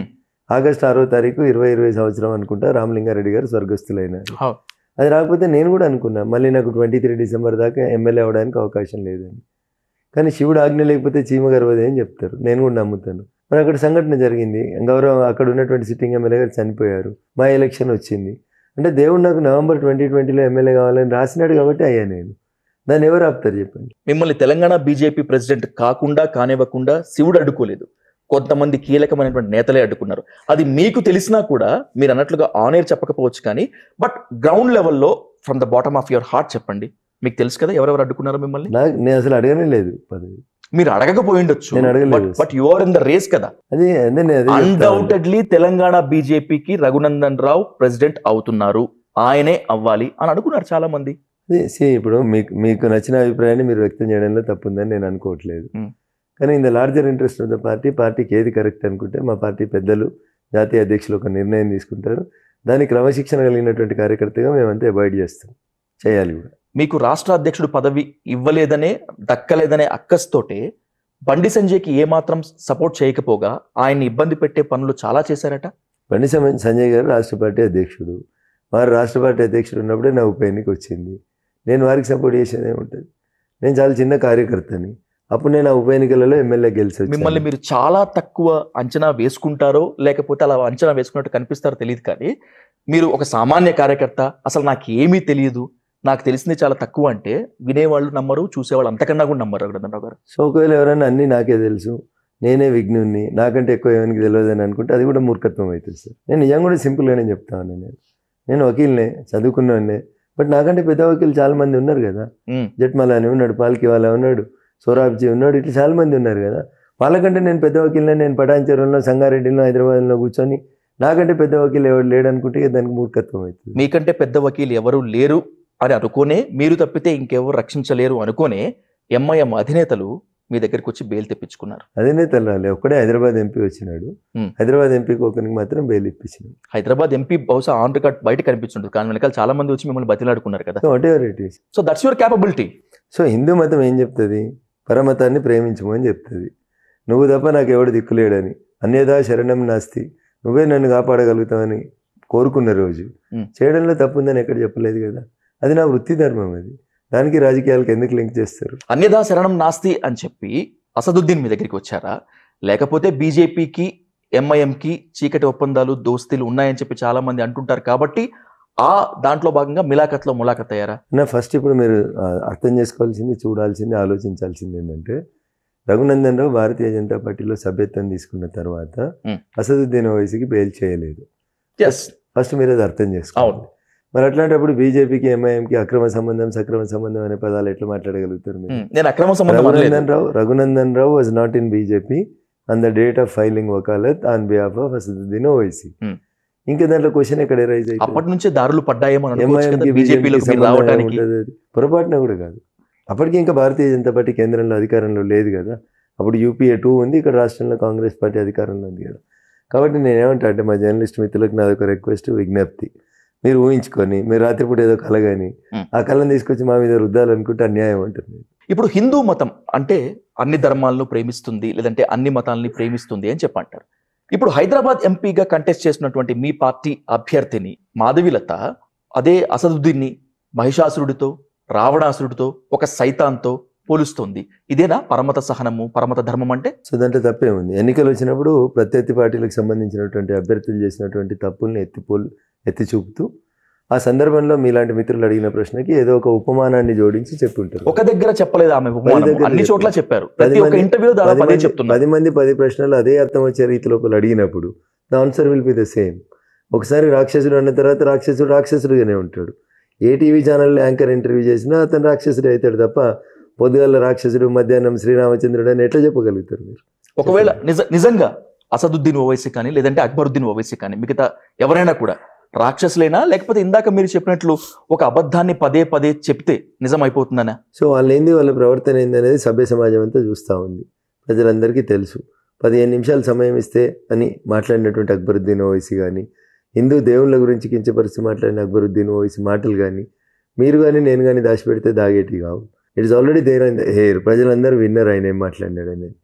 ఆగస్టు ఆరో తారీఖు ఇరవై ఇరవై సంవత్సరం అనుకుంటా రామలింగారెడ్డి గారు స్వర్గస్థులైనారు అవును. అది రాకపోతే నేను కూడా అనుకున్నా మళ్ళీ నాకు ట్వంటీ త్రీ డిసెంబర్ దాకా ఎమ్మెల్యే అవ్వడానికి అవకాశం లేదని కానీ శివుడు ఆజ్ఞ లేకపోతే చీమ గర్వదే అని చెప్తారు నేను కూడా నమ్ముతాను మరి అక్కడ సంఘటన జరిగింది గౌరవ అక్కడ ఉన్నటువంటి సిట్టింగ్ ఎమ్మెల్యే గారు చనిపోయారు మా ఎలక్షన్ వచ్చింది అంటే దేవుడు నాకు నవంబర్ ట్వంటీ ట్వంటీలో ఎమ్మెల్యే కావాలని రాసినాడు కాబట్టి అయ్యా నేను దాన్ని ఎవరు ఆపుతారు చెప్పండి మిమ్మల్ని తెలంగాణ బీజేపీ ప్రెసిడెంట్ కాకుండా కానివ్వకుండా శివుడు అడ్డుకోలేదు కొంతమంది కీలకమైనటువంటి నేతలే అడ్డుకున్నారు అది మీకు తెలిసినా కూడా మీరు అన్నట్లుగా ఆన్ ఎయిర్ చెప్పకపోవచ్చు కానీ బట్ గ్రౌండ్ లెవెల్లో from the bottom of your heart చెప్పండి మీకు తెలుసు కదా ఎవరెవరు అడ్డుకున్నారో మిమ్మల్ని నాకు నేను అసలు అడగనే లేదు పదవి మీరు అడగకపోయిండొచ్చు నేను అడగలేదు. But you are in the race కదా అది అదే నేను అదే చెప్తా ఉన్నా. అన్డౌటెడ్లీ తెలంగాణ బీజేపీకి రఘునందన్ రావు ప్రెసిడెంట్ అవుతున్నారు ఆయనే అవ్వాలి అని అనుకున్నారు చాలా మంది అదే, see, ఇప్పుడు మీకు మీకు నచ్చిన అభిప్రాయాన్ని మీరు వ్యక్తం చేయడంలో తప్పుందని నేను అనుకోవట్లేదు Hmm. కానీ in the larger interest of the party పార్టీకి ఏది కరెక్ట్ అనుకుంటే మా పార్టీ పెద్దలు జాతీయ అధ్యక్షులు ఒక నిర్ణయం తీసుకుంటారు దానికి క్రమశిక్షణ కలిగినటువంటి కార్యకర్తగా మేమంతా అవాయిడ్ చేస్తాం చేయాలి కూడా మీకు రాష్ట్ర అధ్యక్షుడు పదవి ఇవ్వలేదనే దక్కలేదనే అక్కస్తోటే బండి సంజయ్కి ఏమాత్రం సపోర్ట్ చేయకపోగా ఆయన్ని ఇబ్బంది పెట్టే పనులు చాలా చేశారట బండి సమ- సంజయ్ గారు రాష్ట్ర పార్టీ అధ్యక్షుడు వారు రాష్ట్ర పార్టీ అధ్యక్షుడు ఉన్నప్పుడే నా ఉప ఎన్నిక వచ్చింది నేను వారికి సపోర్ట్ చేసేది ఏముంటుంది నేను చాలా చిన్న కార్యకర్తని అప్పుడు నేను ఆ ఉప ఎన్నికలలో ఎమ్మెల్యే గెలిచి వచ్చాను. మిమ్మల్ని మీరు చాలా తక్కువ అంచనా వేసుకుంటారో లేకపోతే అలా అంచనా వేసుకున్నట్టు కనిపిస్తారో తెలియదు కానీ మీరు ఒక సామాన్య కార్యకర్త అసలు నాకు ఏమీ తెలియదు నాకు తెలిసింది చాలా తక్కువ అంటే వినేవాళ్ళు నమ్మరు చూసేవాళ్ళు అంతకన్నా కూడా నమ్మరు రఘునందనరావు గారు సో ఒకవేళ ఎవరైనా అన్నీ నాకే తెలుసు నేనే విఘ్నుణ్ణి నాకంటే ఎక్కువ ఎవరికి తెలియదు అని అనుకుంటే అది కూడా మూర్ఖత్వం అవుతుంది సార్ నేను నిజంగా కూడా సింపుల్గానే చెప్తా ఉన్నాను నేను నేను వకీల్నే చదువుకున్నానే బట్ నాకంటే పెద్ద వకీలు చాలా మంది ఉన్నారు కదా ఉమ్. జట్మాల అని ఉన్నాడు పాల్కి వాళ్ళ ఉన్నాడు సోరాబ్జీ ఉన్నాడు ఇట్లా చాలా మంది ఉన్నారు కదా వాళ్ళకంటే నేను పెద్ద వకీల్నే నేను పటాన్చెరువులో సంగారెడ్డిలో హైదరాబాద్లో కూర్చొని నాకంటే పెద్ద వకీలు ఎవరు లేడు అనుకుంటే ఇక దానికి మూర్ఖత్వం అవుతుంది మీకంటే పెద్ద వకీలు ఎవరు లేరు అని అనుకోనే మీరు తప్పితే ఇంకెవరు రక్షించలేరు అనుకోనే ఎంఐఎం అధినేతలు మీ దగ్గరికి వచ్చి బెయిల్ తెప్పించుకున్నారు అదేనే తెల్లాలి ఒక్కడే హైదరాబాద్ ఎంపీ వచ్చినాడు Hmm. హైదరాబాద్ ఎంపీకి ఒకరికి మాత్రం బెయిల్ ఇప్పించినాడు హైదరాబాద్ ఎంపీ బహుశా ఆన్ రికార్డ్ బయట కనిపిస్తుంటుంది కానీ వెనకాల చాలా మంది వచ్చి మిమ్మల్ని బతిలాడుకున్నారు కదా so whatever it is so that's your capability so Hindu మతం ఏం చెప్తుంది పరమతాన్ని ప్రేమించము అని చెప్తుంది నువ్వు తప్ప నాకు ఎవడు దిక్కులేడని అన్యదా శరణం నాస్తి నువ్వే నన్ను కాపాడగలుగుతావని కోరుకున్న రోజు Hmm. చేయడంలో తప్పు ఉందని ఎక్కడ చెప్పలేదు కదా అది నా వృత్తి ధర్మం అది దానికి రాజకీయాలకు ఎందుకు లింక్ చేస్తారు అన్యదా శరణం నాస్తి అని చెప్పి అసదుద్దీన్ మీ దగ్గరికి వచ్చారా లేకపోతే బీజేపీకి ఎంఐఎంకి చీకటి ఒప్పందాలు దోస్తీలు ఉన్నాయని చెప్పి చాలా మంది అంటుంటారు కాబట్టి ఆ దాంట్లో భాగంగా మిలాఖత్లో ములాఖత్ అయ్యారా నా ఫస్ట్ ఇప్పుడు మీరు ఆ, అర్థం చేసుకోవాల్సింది చూడాల్సింది ఆలోచించాల్సింది ఏంటంటే రఘునందన్ రావు భారతీయ జనతా పార్టీలో సభ్యత్వం తీసుకున్న తర్వాత Hmm. అసదుద్దీన్ ఓవైసీకి బెయిల్ చేయలేదు ఎస్ ఫస్ట్ మీరు అది అర్థం చేసుకోవాలి అవును. మరి అట్లాంటప్పుడు బీజేపీకి ఎంఐఎంకి అక్రమ సంబంధం సక్రమ సంబంధం అనే పదాలు ఎట్లా మాట్లాడగలుగుతారు మీరు నేను అక్రమ సంబంధం అనలేదు Raghunandan Rao Raghunandan Rao was not in BJP on the date of filing vakalat on behalf of Asaduddin Owaisi Hmm. ఇంకా దాంట్లో క్వశ్చన్ ఎక్కడ రైజ్ అయితే అప్పటి నుంచే దారులు పడ్డాయేమో అని అనుకోవచ్చు కదా ఎంఐఎంకి బీజేపీలోకి మీరు రావడానికి పొరపాటున కూడా కాదు అప్పటికి ఇంకా భారతీయ జనతా పార్టీ కేంద్రంలో అధికారంలో లేదు కదా అప్పుడు యూపీఏ టూ ఉంది ఇక్కడ రాష్ట్రంలో కాంగ్రెస్ పార్టీ అధికారంలో ఉంది కదా కాబట్టి నేను ఏమంటా అంటే మా జర్నలిస్ట్ మిత్రులకు నాదొక రిక్వెస్ట్ విజ్ఞప్తి మీరు ఊహించుకొని మీరు రాత్రిపూట ఏదో కల కానీ Hmm. ఆ కళను తీసుకొచ్చి మా మీద రుద్దాలనుకుంటే అన్యాయం ఉంటుంది ఇప్పుడు హిందూ మతం అంటే అన్ని ధర్మాలను ప్రేమిస్తుంది లేదంటే అన్ని మతాలని ప్రేమిస్తుంది అని చెప్పంటారు ఇప్పుడు హైదరాబాద్ ఎంపీగా కంటెస్ట్ చేసినటువంటి మీ పార్టీ అభ్యర్థిని మాధవిలత అదే అసదుద్దీన్ని మహిషాసురుడితో రావణాసురుడితో ఒక సైతాన్తో పోలుస్తోంది ఇదేనా పరమత సహనము పరమత ధర్మం అంటే సో దాంట్లో తప్పే ఉంది ఎన్నికలు వచ్చినప్పుడు ప్రత్యర్థి పార్టీలకు సంబంధించినటువంటి అభ్యర్థులు చేసినటువంటి తప్పుల్ని ఎత్తి పోల్ ఎత్తి చూపుతూ ఆ సందర్భంలో మీలాంటి మిత్రులు అడిగిన ప్రశ్నకి ఏదో ఒక ఉపమానాన్ని జోడించి చెప్పి ఉంటారు ఒక దగ్గర చెప్పలేదు ఆమె ఉపమానం. దగ్గర అన్ని చోట్ల చెప్పారు పది ప్రతి ఒక్క మంది- ఇంటర్వ్యూలో దాదాపు పది అదే మంది- చెప్తున్నారు పది మంది పది ప్రశ్నలు అదే అర్థం వచ్చే రీతిలో ఒకరు అడిగినప్పుడు the answer will be the same ఒకసారి రాక్షసుడు అన్న తర్వాత రాక్షసుడు రాక్షసుడుగానే ఉంటాడు ఏ టీవీ ఛానల్ యాంకర్ ఇంటర్వ్యూ చేసినా అతను రాక్షసుడు అవుతాడు తప్ప పొద్దుగాల రాక్షసుడు మధ్యాహ్నం శ్రీరామచంద్రుడు అని ఎట్లా చెప్పగలుగుతారు మీరు ఒకవేళ నిజ నిజంగా అసదుద్దీన్ ఓవైసీ కానీ లేదంటే అక్బరుద్దీన్ ఓవైసీ కానీ మిగతా ఎవరైనా కూడా రాక్షసులైనా లేకపోతే ఇందాక మీరు చెప్పినట్లు ఒక అబద్ధాన్ని పదే పదే చెప్తే నిజం అయిపోతుందనా సో వాళ్ళు ఏంది వాళ్ళ ప్రవర్తన ఏంది అనేది సభ్య సమాజం అంతా చూస్తూ ఉంది ప్రజలందరికీ తెలుసు పదిహేను నిమిషాలు సమయం ఇస్తే అని మాట్లాడినటువంటి అక్బరుద్దీన్ ఓవైసీ కానీ హిందూ దేవుళ్ళ గురించి కించపరిచి మాట్లాడిన అక్బరుద్దీన్ ఓవైసీ మాటలు కానీ మీరు కానీ నేను కానీ దాచిపెడితే దాగేటి కావు it's already there and here ప్రజలందరూ విన్నర్ ఆయన ఏం మాట్లాడినాడు అనేది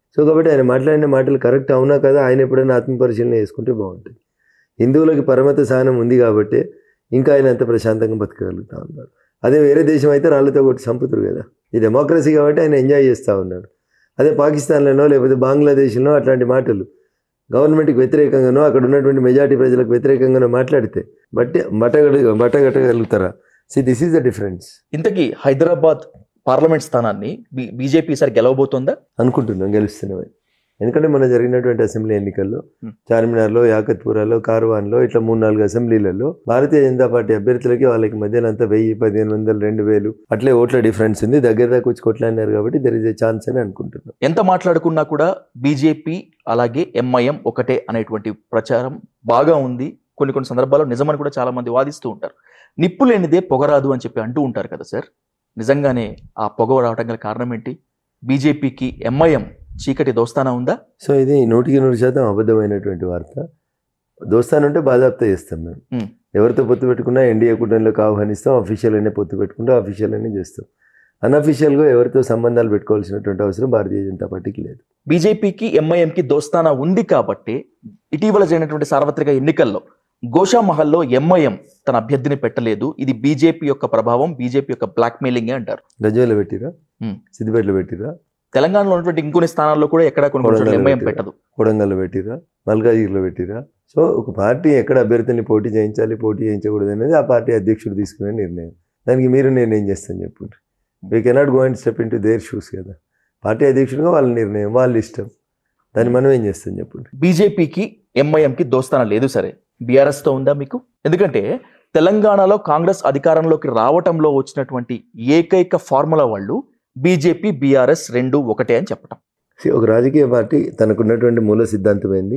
సో కాబట్టి ఆయన మాట్లాడిన మాటలు కరెక్ట్ అవునా కదా ఆయన ఎప్పుడైనా ఆత్మపరిశీలన చేసుకుంటే బాగుంటుంది హిందువులకి పరమత సహనం ఉంది కాబట్టి ఇంకా ఆయన అంత ప్రశాంతంగా బతకగలుగుతా ఉన్నాడు అదే వేరే దేశం అయితే రాళ్ళతో కొట్టి చంపుతారు కదా ఈ డెమోక్రసీ కాబట్టి ఆయన ఎంజాయ్ చేస్తూ ఉన్నాడు అదే పాకిస్తాన్లోనో లేకపోతే బంగ్లాదేశ్లో అట్లాంటి మాటలు గవర్నమెంట్కి వ్యతిరేకంగానో అక్కడ ఉన్నటువంటి మెజారిటీ ప్రజలకు వ్యతిరేకంగానో మాట్లాడితే బట్టి బట్టగడ బట్టగట్టగలుగుతారా see this is the difference ఇంతకీ హైదరాబాద్ పార్లమెంట్ స్థానాన్ని బీజేపీ ఈసారి గెలవబోతోందా అనుకుంటున్నాం గెలుస్తున్నామని ఎందుకంటే మన జరిగినటువంటి అసెంబ్లీ ఎన్నికల్లో Hmm. చార్మినార్లో యాకత్పురాలో కార్వాన్లో ఇట్లా మూడు నాలుగు అసెంబ్లీలలో భారతీయ జనతా పార్టీ అభ్యర్థులకి వాళ్ళకి మధ్యలో అంతా వెయ్యి పదిహేను వందలు రెండు వేలు అట్లే ఓట్ల డిఫరెన్స్ ఉంది దగ్గర దాకా వచ్చి కొట్లాడినారు కాబట్టి దర్ ఇస్ ఏ ఛాన్స్ అని అనుకుంటున్నాం ఎంత మాట్లాడుకున్నా కూడా బీజేపీ అలాగే ఎంఐఎం ఒకటే అనేటువంటి ప్రచారం బాగా ఉంది కొన్ని కొన్ని సందర్భాల్లో నిజమని కూడా చాలా మంది వాదిస్తూ ఉంటారు నిప్పు లేనిదే పొగరాదు అని చెప్పి అంటూ ఉంటారు కదా సార్ నిజంగానే ఆ పొగ రావడం గల కారణం ఏంటి బీజేపీకి ఎంఐఎం చీకటి దోస్తానా ఉందా సో ఇది నూటికి నూరు శాతం అబద్ధమైనటువంటి వార్త దోస్తానంటే బాధాప్త చేస్తాం మేము Hmm. ఎవరితో పొత్తు పెట్టుకున్నా ఎన్డీఏ కూటమిలోకి ఆహ్వానిస్తాం అఫీషియల్ అనే పొత్తు పెట్టుకుంటాం అఫీషియల్ అనే చేస్తాం అన్అఫీషియల్గా ఎవరితో సంబంధాలు పెట్టుకోవాల్సినటువంటి అవసరం భారతీయ జనతా పార్టీకి లేదు బీజేపీకి ఎంఐఎంకి దోస్తానా ఉంది కాబట్టి ఇటీవల జరిగినటువంటి సార్వత్రిక ఎన్నికల్లో గోషామహల్లో ఎంఐఎం తన అభ్యర్థిని పెట్టలేదు ఇది బీజేపీ యొక్క ప్రభావం బీజేపీ యొక్క బ్లాక్ మెయిలింగ్ అంటారు గజ్వేలో పెట్టిరా Hmm. సిద్దిపేటలో పెట్టిరా తెలంగాణలో ఉన్నటువంటి ఇంకొన్ని స్థానాల్లో కూడా ఎక్కడ కొన్ని కొన్ని చోట్ల కొడంగల్లో ఎంఐఎం పెట్టారు. పెట్టదు కొడంగల్లో పెట్టిరా మల్కాజిగిరిలో పెట్టిరా సో ఒక పార్టీ ఎక్కడ అభ్యర్థిని పోటీ చేయించాలి పోటీ చేయించకూడదు అనేది ఆ పార్టీ అధ్యక్షుడు తీసుకునే నిర్ణయం దానికి మీరు నేను ఏం చేస్తాను చెప్పండి we cannot go and step into their shoes కదా పార్టీ అధ్యక్షుడిగా వాళ్ళ నిర్ణయం వాళ్ళ ఇష్టం దాన్ని మనం ఏం చేస్తాం చెప్పండి బీజేపీకి ఎంఐఎంకి దోస్తానా లేదు సరే బీఆర్ఎస్ తో ఉందా మీకు ఎందుకంటే తెలంగాణలో కాంగ్రెస్ అధికారంలోకి రావటంలో వచ్చినటువంటి ఏకైక ఫార్ములా వాళ్ళు బీజేపీ బీఆర్ఎస్ రెండు ఒకటే అని చెప్పటం See, ఒక రాజకీయ పార్టీ తనకున్నటువంటి మూల సిద్ధాంతం ఏంది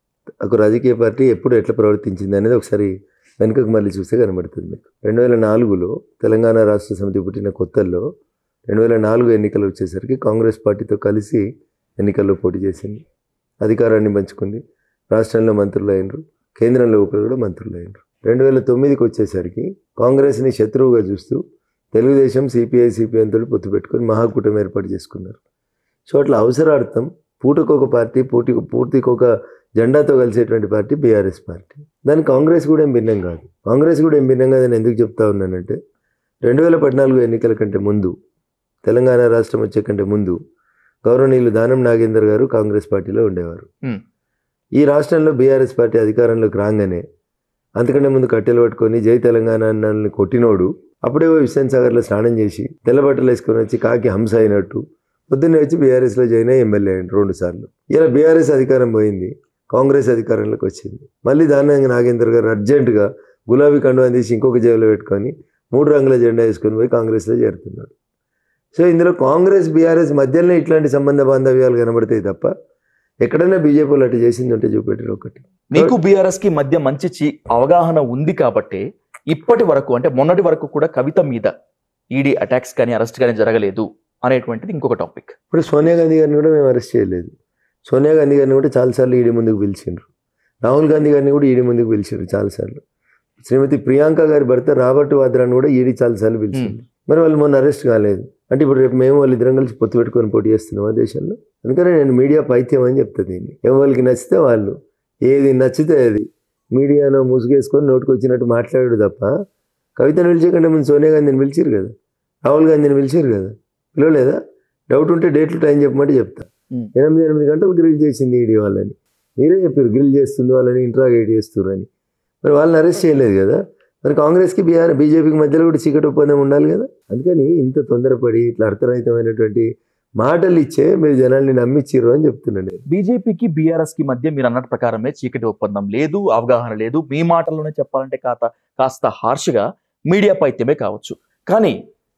ఒక రాజకీయ పార్టీ ఎప్పుడు ఎట్లా ప్రవర్తించింది అనేది ఒకసారి వెనుకకు మళ్ళీ చూస్తే కనబడుతుంది మీకు రెండు వేల నాలుగులో తెలంగాణ రాష్ట్ర సమితి పుట్టిన కొత్తల్లో రెండు వేల నాలుగు ఎన్నికలు వచ్చేసరికి కాంగ్రెస్ పార్టీతో కలిసి ఎన్నికల్లో పోటీ చేసింది అధికారాన్ని పంచుకుంది రాష్ట్రంలో మంత్రులు అయినరు కేంద్రంలో ఒకరు కూడా మంత్రులు అయినరు రెండు వేల తొమ్మిదికి వచ్చేసరికి కాంగ్రెస్ని శత్రువుగా చూస్తూ తెలుగుదేశం సిపిఐ సిపిఎంతో పొత్తు పెట్టుకొని మహాకూటమి ఏర్పాటు చేసుకున్నారు సో అట్లా అవసరార్థం పూటకు ఒక పార్టీ పూటి పూర్తికి ఒక జెండాతో కలిసేటువంటి పార్టీ బీఆర్ఎస్ పార్టీ దాని కాంగ్రెస్ కూడా ఏం భిన్నం కాదు కాంగ్రెస్ కూడా ఏం భిన్నం కాదని ఎందుకు చెప్తా ఉన్నానంటే రెండు వేల పద్నాలుగు ఎన్నికల కంటే ముందు తెలంగాణ రాష్ట్రం వచ్చే కంటే ముందు గౌరవనీయులు దానం నాగేందర్ గారు కాంగ్రెస్ పార్టీలో ఉండేవారు Hmm. ఈ రాష్ట్రంలో బీఆర్ఎస్ పార్టీ అధికారంలోకి రాగానే అంతకంటే ముందు కట్టెలు పట్టుకొని జై తెలంగాణ అన్నల్ని కొట్టినోడు అప్పుడే పోయి హుస్సేన్ సాగర్లో స్నానం చేసి తెల్ల బట్టలు వేసుకొని వచ్చి కాకి హంస అయినట్టు పొద్దున్నే వచ్చి బీఆర్ఎస్లో జాయిన్ అయ్యి ఎమ్మెల్యే అయ్యిండు రెండు సార్లు ఇలా బీఆర్ఎస్ అధికారం పోయింది కాంగ్రెస్ అధికారంలోకి వచ్చింది మళ్ళీ దాన్ని నాగేందర్ గారు అర్జెంటుగా గులాబీ కండువా తీసి ఇంకొక జేబులో పెట్టుకొని మూడు రంగుల జెండా వేసుకొని పోయి కాంగ్రెస్లో చేరుతున్నాడు సో ఇందులో కాంగ్రెస్ బీఆర్ఎస్ మధ్యలోనే ఇట్లాంటి సంబంధ బాంధవ్యాలు కనబడతాయి తప్ప ఎక్కడైనా బీజేపీలు అటు చేసింది ఉంటే చూపెట్టారు ఒకటి నీకు బీఆర్ఎస్ కి మధ్య మంచి చి- అవగాహన ఉంది కాబట్టి ఇప్పటి వరకు అంటే మొన్నటి వరకు కూడా కవిత మీద ఈడీ అటాక్స్ కానీ అరెస్ట్ కానీ జరగలేదు అనేటువంటిది ఇంకొక టాపిక్ ఇప్పుడు సోనియా గాంధీ గారిని కూడా మేము అరెస్ట్ చేయలేదు సోనియా గాంధీ గారిని కూడా చాలాసార్లు ఈడీ ముందుకు పిలిచిండ్రు రాహుల్ గాంధీ గారిని కూడా ఈడీ ముందుకు పిలిచిండ్రు చాలాసార్లు శ్రీమతి ప్రియాంక గారి భర్త రాబర్ట్ వాద్రాని కూడా ఈడీ చాలాసార్లు పిలిచింది మరి వాళ్ళు మొన్న అరెస్ట్ కాలేదు అంటే ఇప్పుడు రేపు మేము వాళ్ళు ఇద్దరం కలిసి పొత్తు పెట్టుకొని పోటీ చేస్తున్నాం ఆ దేశంలో అందుకని నేను మీడియా పైత్యం అని చెప్తాను దీన్ని ఎవరికి నచ్చితే వాళ్ళు ఏది నచ్చితే అది మీడియాను ముసుగేసుకొని నోటుకు వచ్చినట్టు మాట్లాడాడు తప్ప కవితను పిలిచే కంటే ముందు సోనియా గాంధీని పిలిచిరు కదా రాహుల్ గాంధీని పిలిచిరు కదా పిలవలేదా డౌట్ ఉంటే డేట్లు టైం చెప్పమంటే చెప్తా Hmm. ఎనిమిది ఎనిమిది గంటలు గ్రిల్ చేసింది ఈడీ వాళ్ళని మీరే చెప్పారు గ్రిల్ చేస్తుంది వాళ్ళని ఇంట్రాగేట్ చేస్తున్నారు అని మరి వాళ్ళని అరెస్ట్ చేయలేదు కదా మరి కాంగ్రెస్కి బీఆర్ బీజేపీకి మధ్యలో కూడా చీకటి ఒప్పందం ఉండాలి కదా అందుకని ఇంత తొందరపడి ఇట్లా అర్థరహితమైనటువంటి మాటలు ఇచ్చే మీరు జనాల్ని నమ్మిచ్చిర్రు అని చెప్తున్నాను నేను. బీజేపీకి బీఆర్ఎస్ కి మధ్య మీరు అన్నట్టు ప్రకారమే చీకటి ఒప్పందం లేదు అవగాహన లేదు మీ మాటల్లోనే చెప్పాలంటే కాత కాస్త హార్ష్గా మీడియా పైత్యమే కావచ్చు కానీ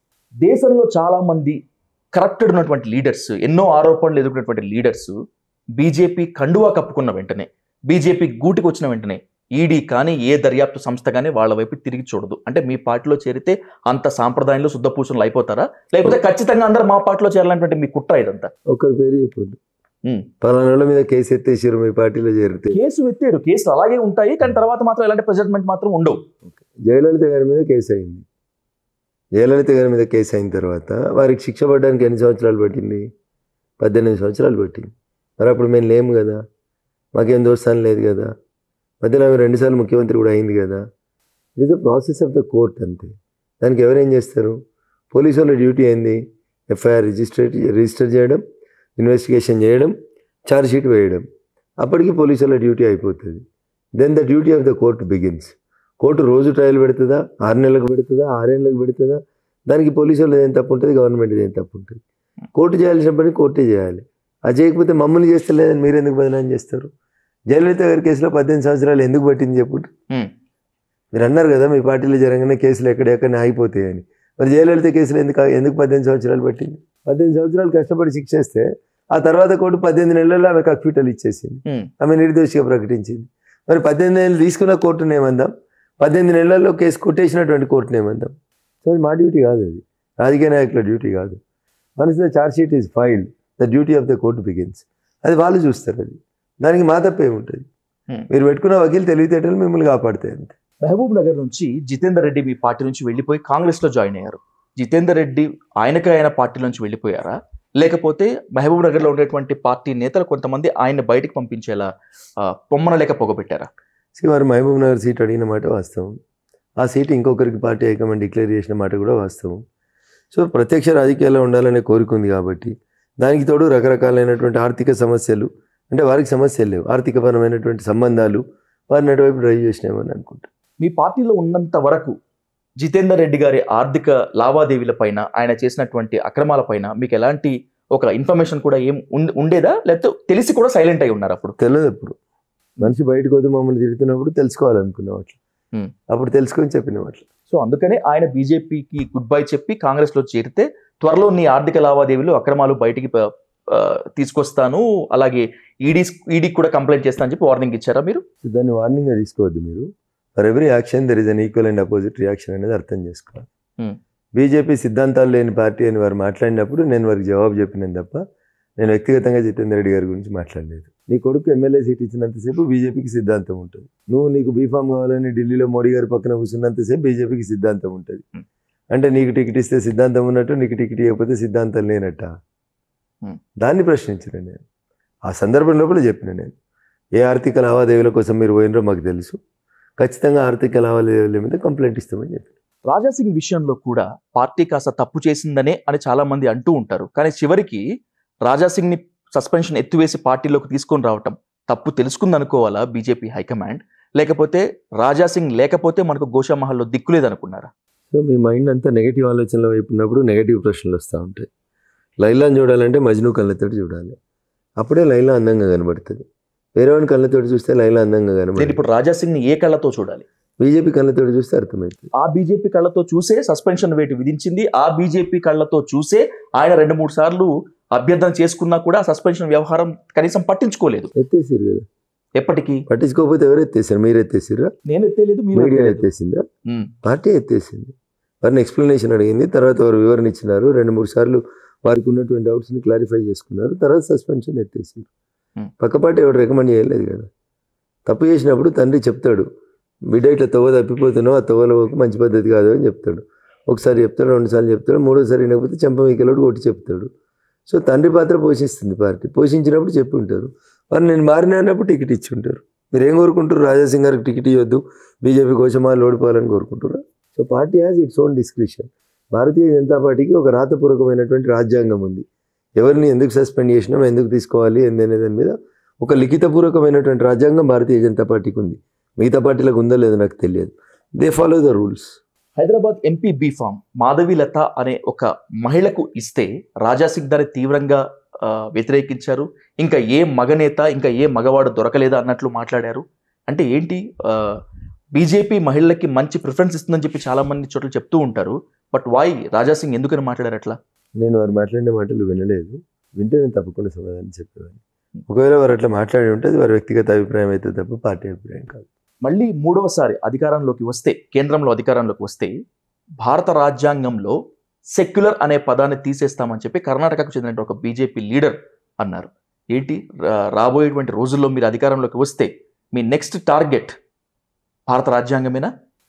దేశంలో చాలా మంది కరప్టెడ్ ఉన్నటువంటి లీడర్స్ ఎన్నో ఆరోపణలు ఎదుర్కొన్నటువంటి లీడర్స్ బీజేపీ కండువా కప్పుకున్న వెంటనే బీజేపీ గూటికి వచ్చిన వెంటనే ఈడీ కానీ ఏ దర్యాప్తు సంస్థ కానీ వాళ్ళ వైపు తిరిగి చూడదు అంటే మీ పార్టీలో చేరితే అంత సాంప్రదాయంలో శుద్ధ పూసలు అయిపోతారా లేకపోతే ఖచ్చితంగా అందరు మా పార్టీలో చేరాలంటే మీ కుట్ర ఇదంతా ఒక్కరి పేరు చెప్పండి ఉమ్. పలానా వాళ్ళ మీద కేసు ఎత్తేసారు మీ పార్టీలో చేరితే కేసు ఎత్తారు కేసులు అలాగే ఉంటాయి కానీ తర్వాత మాత్రం ఎలాంటి ప్రెజెంట్మెంట్ మాత్రం ఉండవు జయలలిత గారి మీద కేసు అయింది జయలలిత గారి మీద కేసు అయిన తర్వాత వారికి శిక్ష పడడానికి ఎన్ని సంవత్సరాలు పట్టింది పద్దెనిమిది సంవత్సరాలు పట్టింది మరి అప్పుడు మేము లేము కదా మాకేం దోస్తాను లేదు కదా మధ్యలో ఆమె రెండుసార్లు ముఖ్యమంత్రి కూడా అయింది కదా it is the process of the court అంతే దానికి ఎవరేం చేస్తారు పోలీసు వాళ్ళ డ్యూటీ ఏంది ఎఫ్ఐఆర్ రిజిస్టర్ రిజిస్టర్ చేయడం ఇన్వెస్టిగేషన్ చేయడం ఛార్జ్ షీట్ వేయడం అప్పటికి పోలీసు వాళ్ళ డ్యూటీ అయిపోతుంది then the duty of the court begins court రోజు ట్రయల్ పెడుతుందా ఆరు నెలలకు పెడుతుందా ఆరేళ్ళకి పెడుతుందా దానికి పోలీసు వాళ్ళు ఏం తప్పు ఉంటుంది గవర్నమెంట్ ఏం తప్పు ఉంటుంది కోర్టు చేయాల్సిన పని కోర్టే చేయాలి అది చేయకపోతే మమ్మల్ని చేస్తలేదని మీరు ఎందుకు బదనాం చేస్తారు జయలలిత గారి కేసులో పద్దెనిమిది సంవత్సరాలు ఎందుకు పట్టింది చెప్పు Hmm. మీరు అన్నారు కదా మీ పార్టీలో జరగనే కేసులు ఎక్కడెక్కడ ఆగిపోతాయని మరి జయలలిత కేసులో ఎందుకు ఎందుకు పద్దెనిమిది సంవత్సరాలు పట్టింది పద్దెనిమిది సంవత్సరాలు కష్టపడి శిక్షేస్తే ఆ తర్వాత కోర్టు పద్దెనిమిది నెలల్లో ఆమెకు అక్విటల్ ఇచ్చేసింది Hmm. ఆమె నిర్దోషిగా ప్రకటించింది మరి పద్దెనిమిది నెలలు తీసుకున్న కోర్టును ఏమందాం పద్దెనిమిది నెలల్లో కేసు కొట్టేసినటువంటి కోర్టును ఏమందాం సో అది మా డ్యూటీ కాదు అది రాజకీయ నాయకుల డ్యూటీ కాదు once the charge sheet is filed the duty of the court begins అది వాళ్ళు చూస్తారు అది దానికి మా తప్పే ఉంటుంది Hmm. మీరు పెట్టుకున్న వకీలు తెలివితేటలు మిమ్మల్ని కాపాడుతాయి అంతే మహబూబ్ నగర్ నుంచి జితేందర్ రెడ్డి మీ పార్టీ నుంచి వెళ్ళిపోయి కాంగ్రెస్ లో జాయిన్ అయ్యారు జితేందర్ రెడ్డి ఆయనకే ఆయన పార్టీ నుంచి వెళ్ళిపోయారా లేకపోతే మహబూబ్ నగర్ లో ఉండేటువంటి పార్టీ నేతలు కొంతమంది ఆయన్ని బయటకు పంపించేలా ఆ, పొమ్మన లేక పొగబెట్టారా సో వారు మహబూబ్ నగర్ సీట్ అడిగిన మాట వాస్తవం ఆ సీట్ ఇంకొకరికి పార్టీ హైకమాండ్ డిక్లేర్ చేసిన మాట కూడా వాస్తవం సో ప్రత్యక్ష రాజకీయాల్లో ఉండాలనే కోరిక ఉంది కాబట్టి దానికి తోడు రకరకాలైనటువంటి ఆర్థిక సమస్యలు అంటే వారికి సమస్యలు లేవు ఆర్థికపరమైనటువంటి సంబంధాలు వారిని అటువైపు డ్రైవ్ చేసినామని అనుకుంటా మీ పార్టీలో ఉన్నంత వరకు జితేందర్ రెడ్డి గారి ఆర్థిక లావాదేవీల పైన ఆయన చేసినటువంటి అక్రమాల పైన మీకు ఎలాంటి ఒక ఇన్ఫర్మేషన్ కూడా ఏం ఉం- ఉండేదా లేకపోతే తెలిసి కూడా సైలెంట్ అయి ఉన్నారు అప్పుడు తెలియదు అప్పుడు మనిషి బయటకు వద్దు మమ్మల్ని తిడుతున్నప్పుడు తెలుసుకోవాలనుకున్నాం అట్లా Hmm. అప్పుడు తెలుసుకొని చెప్పినాం అట్లా సో అందుకనే ఆయన బీజేపీకి గుడ్ బై చెప్పి కాంగ్రెస్ లో చేరితే త్వరలో నీ ఆర్థిక లావాదేవీలు అక్రమాలు బయటికి ప- ఆ, తీసుకొస్తాను అలాగే ఈడీ ఈడీకి కూడా కంప్లైంట్ చేస్తానని చెప్పి వార్నింగ్ ఇచ్చారా మీరు సో దాన్ని వార్నింగ్గా తీసుకోవద్దు మీరు for every action there is an equal and opposite reaction అనేది అర్థం చేసుకోవాలి Hmm. బీజేపీ సిద్ధాంతాలు లేని పార్టీ అని వారు మాట్లాడినప్పుడు నేను వారికి జవాబు చెప్పినాను తప్ప నేను వ్యక్తిగతంగా జితేందర్ రెడ్డి గారి గురించి మాట్లాడలేదు నీ కొడుకు ఎమ్మెల్యే సీట్ ఇచ్చినంతసేపు బీజేపీకి సిద్ధాంతం ఉంటుంది నువ్వు నీకు బీఫామ్ కావాలని ఢిల్లీలో మోడీ గారి పక్కన కూర్చున్నంతసేపు బీజేపీకి సిద్ధాంతం ఉంటుంది Hmm. అంటే నీకు టికెట్ ఇస్తే సిద్ధాంతం ఉన్నట్టు నీకు టికెట్ ఇవ్వకపోతే సిద్ధాంతం లేనట్ట Hmm. దాన్ని ప్రశ్నించిన నేను ఆ సందర్భం లోపల చెప్పిన నేను ఏ ఆర్థిక లావాదేవీల కోసం మీరు పోయినరో మాకు తెలుసు ఖచ్చితంగా ఆర్థిక లావాదేవీల మీద కంప్లైంట్ ఇస్తామని చెప్పి రాజాసింగ్ విషయంలో కూడా పార్టీ కాస్త తప్పు చేసిందనే అని చాలా మంది అంటూ ఉంటారు కానీ చివరికి రాజాసింగ్ ని సస్పెన్షన్ ఎత్తివేసి పార్టీలోకి తీసుకొని రావటం తప్పు తెలుసుకుంది అనుకోవాలా బీజేపీ హైకమాండ్ లేకపోతే రాజాసింగ్ లేకపోతే మనకు గోషామహల్లో దిక్కులేదనుకున్నారా సో మీ మైండ్ అంతా నెగిటివ్ ఆలోచనల వైపు ఉన్నప్పుడు నెగిటివ్ ప్రశ్నలు వస్తూ ఉంటాయి లైలాని చూడాలంటే మజ్ను కళ్ళతోటి చూడాలి అప్పుడే లైలా అందంగా కనబడుతుంది వేరే వాడిని కళ్ళతోటి చూస్తే లైలా అందంగా నేను కనబడుతుంది ఇప్పుడు రాజాసింగ్ ని ఏ కళ్ళతో చూడాలి బీజేపీ కళ్ళతోటి చూస్తే అర్థమవుతుంది ఆ బీజేపీ కళ్ళతో చూసే సస్పెన్షన్ వేటు విధించింది ఆ బీజేపీ కళ్ళతో చూసే ఆయన రెండు మూడు సార్లు అభ్యర్థన చేసుకున్నా కూడా సస్పెన్షన్ వ్యవహారం కనీసం పట్టించుకోలేదు ఎత్తేసిరు కదా ఎప్పటికీ పట్టించుకోకపోతే ఎవరు ఎత్తేసారు మీరు ఎత్తేసిరా నేను ఎత్తేలేదు మీరు మీడియా ఎత్తేలేదు. ఎత్తేసిందా ఉమ్, పార్టీ ఎత్తేసింది వారిని ఎక్స్ప్లెనేషన్ అడిగింది తర్వాత వారు వివరణ ఇచ్చినారు రెండు మూడు సార్లు వారికి ఉన్నటువంటి డౌట్స్ని క్లారిఫై చేసుకున్నారు తర్వాత సస్పెన్షన్ ఎత్తేసారు Hmm. పక్క పార్టీ ఎవరు రికమెండ్ చేయలేదు కదా తప్పు చేసినప్పుడు తండ్రి చెప్తాడు బిడ్డ ఇట్లా తవ్వ తప్పిపోతున్నావు ఆ తవ్వలో పోకు మంచి పద్ధతి కాదు అని చెప్తాడు ఒకసారి చెప్తాడు రెండుసార్లు చెప్తాడు మూడోసారి వినకపోతే చెంప మీకెళ్ళడు కొట్టి చెప్తాడు సో తండ్రి పాత్ర పోషిస్తుంది పార్టీ పోషించినప్పుడు చెప్పి ఉంటారు వారు నేను మారిన అన్నప్పుడు టికెట్ ఇచ్చి ఉంటారు మీరు ఏం కోరుకుంటారు రాజాసింగ్ గారికి టికెట్ ఇవ్వద్దు బీజేపీ కోసమాలు ఓడిపోవాలని కోరుకుంటారా so party has its own description Bharatiya Janata పార్టీకి ఒక రాతపూర్వకమైనటువంటి రాజ్యాంగం ఉంది ఎవరిని ఎందుకు సస్పెండ్ చేసినాం ఎందుకు తీసుకోవాలి ఏందనే దాని మీద ఒక లిఖితపూర్వకమైనటువంటి రాజ్యాంగం భారతీయ జనతా పార్టీకి ఉంది మిగతా పార్టీలకు ఉందో లేదో నాకు తెలియదు they follow the rules Hyderabad MP B form Madhavi Latha అనే ఒక మహిళకు ఇస్తే రాజాసింగ్ దాన్ని తీవ్రంగా ఆ, వ్యతిరేకించారు ఇంకా ఏ మగనేత ఇంకా ఏ మగవాడు దొరకలేదా అన్నట్లు మాట్లాడారు అంటే ఏంటి బీజేపీ మహిళలకి మంచి ప్రిఫరెన్స్ ఇస్తుందని చెప్పి చాలా మంది చోట్ల చెప్తూ ఉంటారు బట్ వాయ్ రాజాసింగ్ ఎందుకని మాట్లాడారు అట్లా నేను వారు మాట్లాడిన మాటలు వినలేదు వింటే నేను తప్పకుండా సమాధానం చెప్పేవాడిని ఒకవేళ వారు అట్లా మాట్లాడి ఉంటే అది వారి వ్యక్తిగత అభిప్రాయం అయితే తప్ప పార్టీ అభిప్రాయం కాదు మళ్ళీ మూడవసారి అధికారంలోకి వస్తే కేంద్రంలో అధికారంలోకి వస్తే భారత రాజ్యాంగంలో సెక్యులర్ అనే పదాన్ని తీసేస్తామని చెప్పి కర్ణాటకకు చెందిన ఒక బీజేపీ లీడర్ అన్నారు ఏంటి రా- రాబోయేటువంటి రోజుల్లో మీరు అధికారంలోకి వస్తే మీ నెక్స్ట్ టార్గెట్ భారత రాజ్యాంగమేనా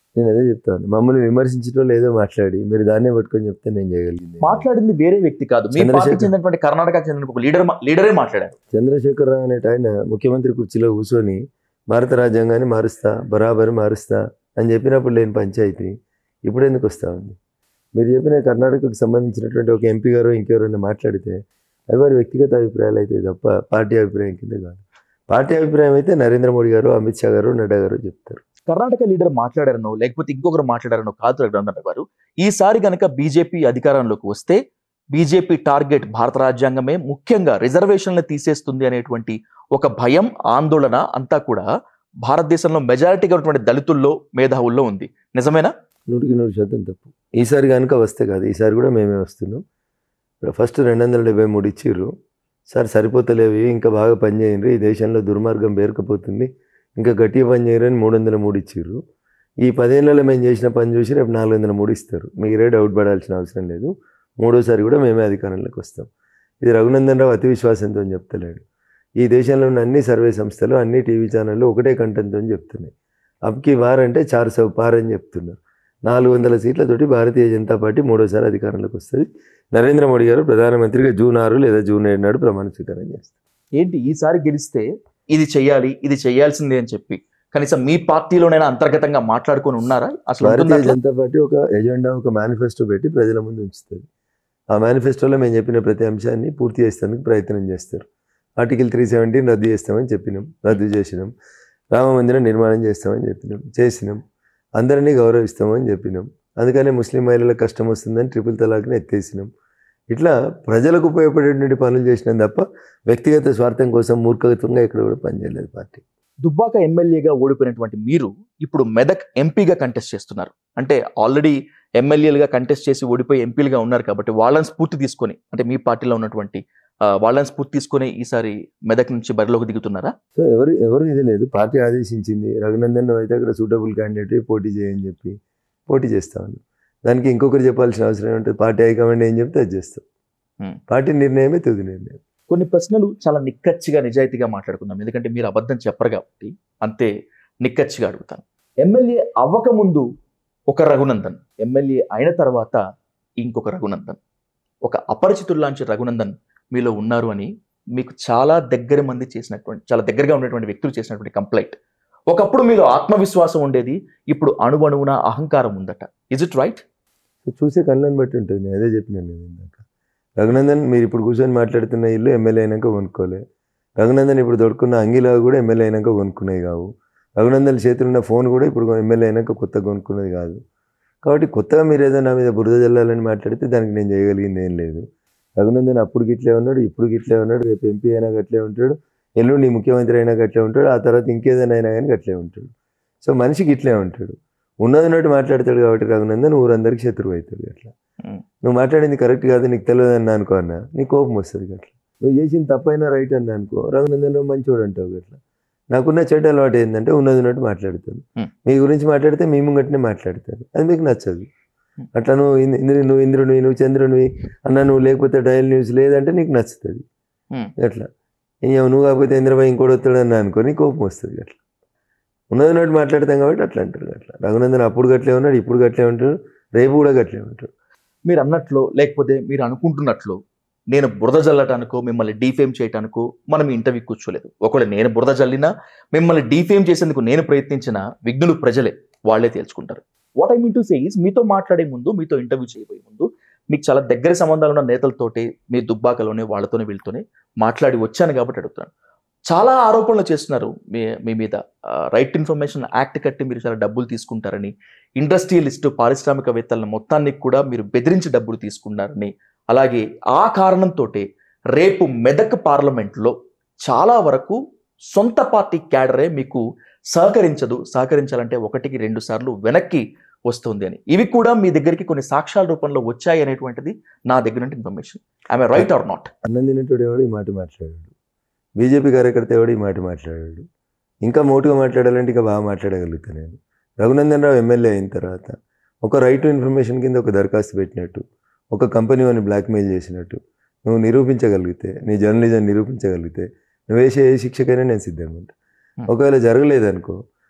నేను అదే చెప్తాను మమ్మల్ని విమర్శించడం లేదో మాట్లాడి మీరు దాన్నే పట్టుకొని చెప్తే నేను చేయగలిగింది మాట్లాడింది వేరే వ్యక్తి కాదు మీ చంద్రశేఖర్. పార్టీకి చెందినటువంటి కర్ణాటక చెందిన ఒక లీడర్ మా- లీడరే మాట్లాడారు చంద్రశేఖర్ రావు అనేట ఆయన ముఖ్యమంత్రి కుర్చీలో కూర్చొని భారత రాజ్యాంగాన్ని మారుస్తా బరాబరి మారుస్తా అని చెప్పినప్పుడు లేని పంచాయతీ ఇప్పుడు ఎందుకు వస్తా ఉంది మీరు చెప్పిన కర్ణాటకకు సంబంధించినటువంటి ఒక ఎంపీ గారు ఇంకెవరైనా మాట్లాడితే అవి వారి వ్యక్తిగత అభిప్రాయాలు అయితే తప్ప పార్టీ అభిప్రాయం కింద కాదు పార్టీ అభిప్రాయం అయితే నరేంద్ర మోడీ గారు అమిత్ షా గారు నడ్డా గారు చెప్తారు కర్ణాటక లీడర్ మాట్లాడారనో లేకపోతే ఇంకొకరు మాట్లాడారనో కాదు రఘునందన్ గారు ఈసారి గనక బీజేపీ అధికారంలోకి వస్తే బీజేపీ టార్గెట్ భారత రాజ్యాంగమే ముఖ్యంగా రిజర్వేషన్లు తీసేస్తుంది అనేటువంటి ఒక భయం ఆందోళన అంతా కూడా భారతదేశంలో మెజారిటీగా ఉన్నటువంటి దళితుల్లో మేధావుల్లో ఉంది నిజమేనా నూటికి నూరు శాతం తప్పు ఈసారి కనుక వస్తే కాదు ఈసారి కూడా మేమే వస్తున్నాం ఫస్ట్ రెండు వందల డెబ్బై మూడు ఇచ్చిర్రు సార్ సరిపోతలేవి ఇంకా బాగా పనిచేయండి ఈ దేశంలో దుర్మార్గం పేరుకపోతుంది ఇంకా గట్టిగా పని చేయరని మూడు వందల మూడు ఇచ్చిర్రు ఈ పదేళ్లలో మేము చేసిన పని చూసి రేపు నాలుగు వందల మూడు ఇస్తారు మీరే డౌట్ పడాల్సిన అవసరం లేదు మూడోసారి కూడా మేమే అధికారంలోకి వస్తాం ఇది రఘునందన్ రావు అతి విశ్వాసంతో చెప్తలేడు ఈ దేశంలో ఉన్న అన్ని సర్వే సంస్థలు అన్ని టీవీ ఛానళ్ళు ఒకటే కంటెంట్తో చెప్తున్నాయి అబ్కి వార్ అంటే చార్ సౌ పార్ అని చెప్తున్నారు నాలుగు వందల సీట్లతోటి భారతీయ జనతా పార్టీ మూడోసారి అధికారంలోకి వస్తుంది నరేంద్ర మోడీ గారు ప్రధానమంత్రిగా జూన్ ఆరు లేదా జూన్ ఏడు నాడు ప్రమాణ స్వీకారం చేస్తారు ఏంటి ఈసారి గెలిస్తే ఇది చెయ్యాలి ఇది చేయాల్సిందే అని చెప్పి కనీసం మీ పార్టీలోనైనా అంతర్గతంగా మాట్లాడుకొని ఉన్నారా అసలు ఉంటుందా భారతీయ అట్లా? జనతా పార్టీ ఒక ఎజెండా ఒక మేనిఫెస్టో పెట్టి ప్రజల ముందు ఉంచుతుంది ఆ మేనిఫెస్టోలో మేము చెప్పిన ప్రతి అంశాన్ని పూర్తి చేసేందుకు ప్రయత్నం చేస్తారు ఆర్టికల్ త్రీ సెవెంటీన్ రద్దు చేస్తామని చెప్పినాం రద్దు చేసినాం రామ మందిరం నిర్మాణం చేస్తామని చెప్పినాం చేసినాం అందరినీ గౌరవిస్తామని చెప్పినాం అందుకనే ముస్లిం మహిళలకు కష్టం వస్తుందని ట్రిపుల్ తలాక్ని ఎత్తేసినాం ఇట్లా ప్రజలకు ఉపయోగపడేటువంటి పనులు చేసినాం తప్ప వ్యక్తిగత స్వార్థం కోసం మూర్ఖత్వంగా ఇక్కడ కూడా పనిచేయలేదు పార్టీ దుబ్బాక ఎమ్మెల్యేగా ఓడిపోయినటువంటి మీరు ఇప్పుడు మెదక్ ఎంపీగా కంటెస్ట్ చేస్తున్నారు అంటే ఆల్రెడీ ఎమ్మెల్యేలుగా కంటెస్ట్ చేసి ఓడిపోయి ఎంపీలుగా ఉన్నారు కాబట్టి వాళ్ళని స్ఫూర్తి తీసుకొని అంటే మీ పార్టీలో ఉన్నటువంటి ఆ, వాళ్ళని స్ఫూర్తి తీసుకొని ఈసారి మెదక్ నుంచి బరిలోకి దిగుతున్నారా సో ఎవరు ఎవరు ఇది లేదు పార్టీ ఆదేశించింది రఘునందన్ నువ్వు అయితే అక్కడ సూటబుల్ క్యాండిడేట్ పోటీ చేయని చెప్పి పోటీ చేస్తాను దానికి ఇంకొకరు చెప్పాల్సిన అవసరం ఉంటుంది పార్టీ హైకమాండ్ ఏం చెప్తే అది చేస్తాం Hmm. పార్టీ నిర్ణయమే తుది నిర్ణయం కొన్ని ప్రశ్నలు చాలా నిక్కచ్చిగా నిజాయితీగా మాట్లాడుకుందాం ఎందుకంటే మీరు అబద్ధం చెప్పరు కాబట్టి అంతే నిక్కచ్చిగా అడుగుతాను ఎమ్మెల్యే అవ్వకముందు ఒక రఘునందన్ ఎమ్మెల్యే అయిన తర్వాత ఇంకొక రఘునందన్ ఒక అపరిచితుల్లాంటి రఘునందన్ మీలో ఉన్నారు అని మీకు చాలా దగ్గర మంది చేసినటువంటి చాలా దగ్గరగా ఉన్నటువంటి వ్యక్తులు చేసినటువంటి కంప్లైంట్ ఒకప్పుడు మీలో ఆత్మవిశ్వాసం ఉండేది ఇప్పుడు అణువణువున అహంకారం ఉందట ఇజ్ ఇట్ రైట్ సో చూసే కళ్ళని బట్టి ఉంటుంది నేను అదే చెప్పినాను నేను ఇందాక రఘునందన్ మీరు ఇప్పుడు కూర్చొని మాట్లాడుతున్న ఇల్లు ఎమ్మెల్యే అయినాక కొనుక్కోలే రఘునందన్ ఇప్పుడు దొరుకున్న అంగిలా కూడా ఎమ్మెల్యే అయినాక కొనుక్కునేవి కావు రఘునందన్ చేతిలో ఉన్న ఫోన్ కూడా ఇప్పుడు ఎమ్మెల్యే అయినాక కొత్తగా కొనుక్కున్నది కాదు కాబట్టి కొత్తగా మీరు ఏదో నా మీద బురద జల్లాలని మాట్లాడితే దానికి నేను చేయగలిగింది ఏం లేదు రఘునందన్ అప్పుడు గిట్లే ఉన్నాడు ఇప్పుడు గిట్లే ఉన్నాడు రేపు ఎంపీ అయినా గట్లే ఉంటాడు ఎల్లుండి ముఖ్యమంత్రి అయినా గట్లే ఉంటాడు ఆ తర్వాత ఇంకేదైనా అయినా కానీ గట్లే ఉంటాడు సో మనిషికి ఇట్లే ఉంటాడు ఉన్నది ఉన్నట్టు మాట్లాడతాడు కాబట్టి రఘునందన్ ఊరందరికి శత్రువు అవుతాడు అట్లా Hmm. నువ్వు మాట్లాడింది కరెక్ట్ కాదు నీకు తెలియదు అన్నా అనుకో అన్న నీ కోపం వస్తుంది అట్లా నువ్వు చేసింది తప్పైనా రైట్ అన్నా అనుకో రఘునందన్ రావు మంచోడు అంటావు అట్లా నాకున్న చెడ్డ అలవాటు ఏంటంటే ఉన్నది ఉన్నట్టు మాట్లాడతాను Hmm. మీ గురించి మాట్లాడితే మీ ముంగట్నే మాట్లాడతాను అది మీకు నచ్చదు Hmm. అట్లా నువ్వు ఇంద్ర ఇంద్రు నువ్వు ఇంద్రునివి నువ్వు చంద్రునివి అన్న నువ్వు లేకపోతే డయల్ న్యూస్ లేదంటే నీకు నచ్చుతుంది Hmm. అట్లా ఏమో నువ్వు కాకపోతే ఇంద్రబాయి ఇంకోటి వస్తాడు అన్న అనుకో నీ కోపం వస్తుంది అట్లా ఉన్నది ఉన్నట్టు మాట్లాడతాం కాబట్టి అట్లా అంటారు అట్లా రఘునందన్ అప్పుడు గట్లే ఉన్నాడు ఇప్పుడు గట్లే ఉంటాడు రేపు కూడా గట్లే ఉంటాడు మీరు అన్నట్లు లేకపోతే మీరు అనుకుంటున్నట్లు నేను బురద జల్లటానికో మిమ్మల్ని డీఫేమ్ చేయటానికో మనం ఈ ఇంటర్వ్యూ కూర్చోలేదు ఒకవేళ నేను బురద జల్లినా మిమ్మల్ని డీఫేమ్ చేసేందుకు నేను ప్రయత్నించిన విఘ్నులు ప్రజలే వాళ్ళే తేల్చుకుంటారు what I mean to say is మీతో మాట్లాడే ముందు మీతో ఇంటర్వ్యూ చేయబోయే ముందు మీకు చాలా దగ్గర సంబంధాలు ఉన్న నేతలతోటి మీ దుబ్బాకలోనే వాళ్ళతోనే వీళ్ళతోనే మాట్లాడి వచ్చాను కాబట్టి అడుగుతున్నాను చాలా ఆరోపణలు చేస్తున్నారు మీ మీ మీద రైట్ ఇన్ఫర్మేషన్ యాక్ట్ కట్టి మీరు చాలా డబ్బులు తీసుకుంటారని ఇండస్ట్రియలిస్ట్ పారిశ్రామికవేత్తలను మొత్తాన్ని కూడా మీరు బెదిరించి డబ్బులు తీసుకున్నారని అలాగే ఆ కారణంతో రేపు మెదక్ పార్లమెంట్లో చాలా వరకు సొంత పార్టీ క్యాడరే మీకు సహకరించదు సహకరించాలంటే ఒకటికి రెండు సార్లు వెనక్కి వస్తుంది అని ఇవి కూడా మీ దగ్గరికి కొన్ని సాక్ష్యాల రూపంలో వచ్చాయి అనేటువంటిది నా దగ్గర నుండి information I'm right or not అన్నం తినేటోడు ఎవడు ఈ మాట మాట్లాడాడు బీజేపీ కార్యకర్త ఎవడు ఈ మాట మాట్లాడాడు ఇంకా మోటుగా మాట్లాడాలంటే ఇంకా బాగా మాట్లాడగలుగుతాను నేను రఘునందన్ రావు ఎమ్మెల్యే అయిన తర్వాత ఒక రైట్ టు ఇన్ఫర్మేషన్ కింద ఒక దరఖాస్తు పెట్టినట్టు ఒక కంపెనీ వాడిని బ్లాక్మెయిల్ చేసినట్టు నువ్వు నిరూపించగలిగితే నీ జర్నలిజం నిరూపించగలిగితే నువ్వు వేసే ఏ శిక్షకైనా నేను సిద్ధంగా ఉంటా Hmm. ఒకవేళ జరగలేదనుకో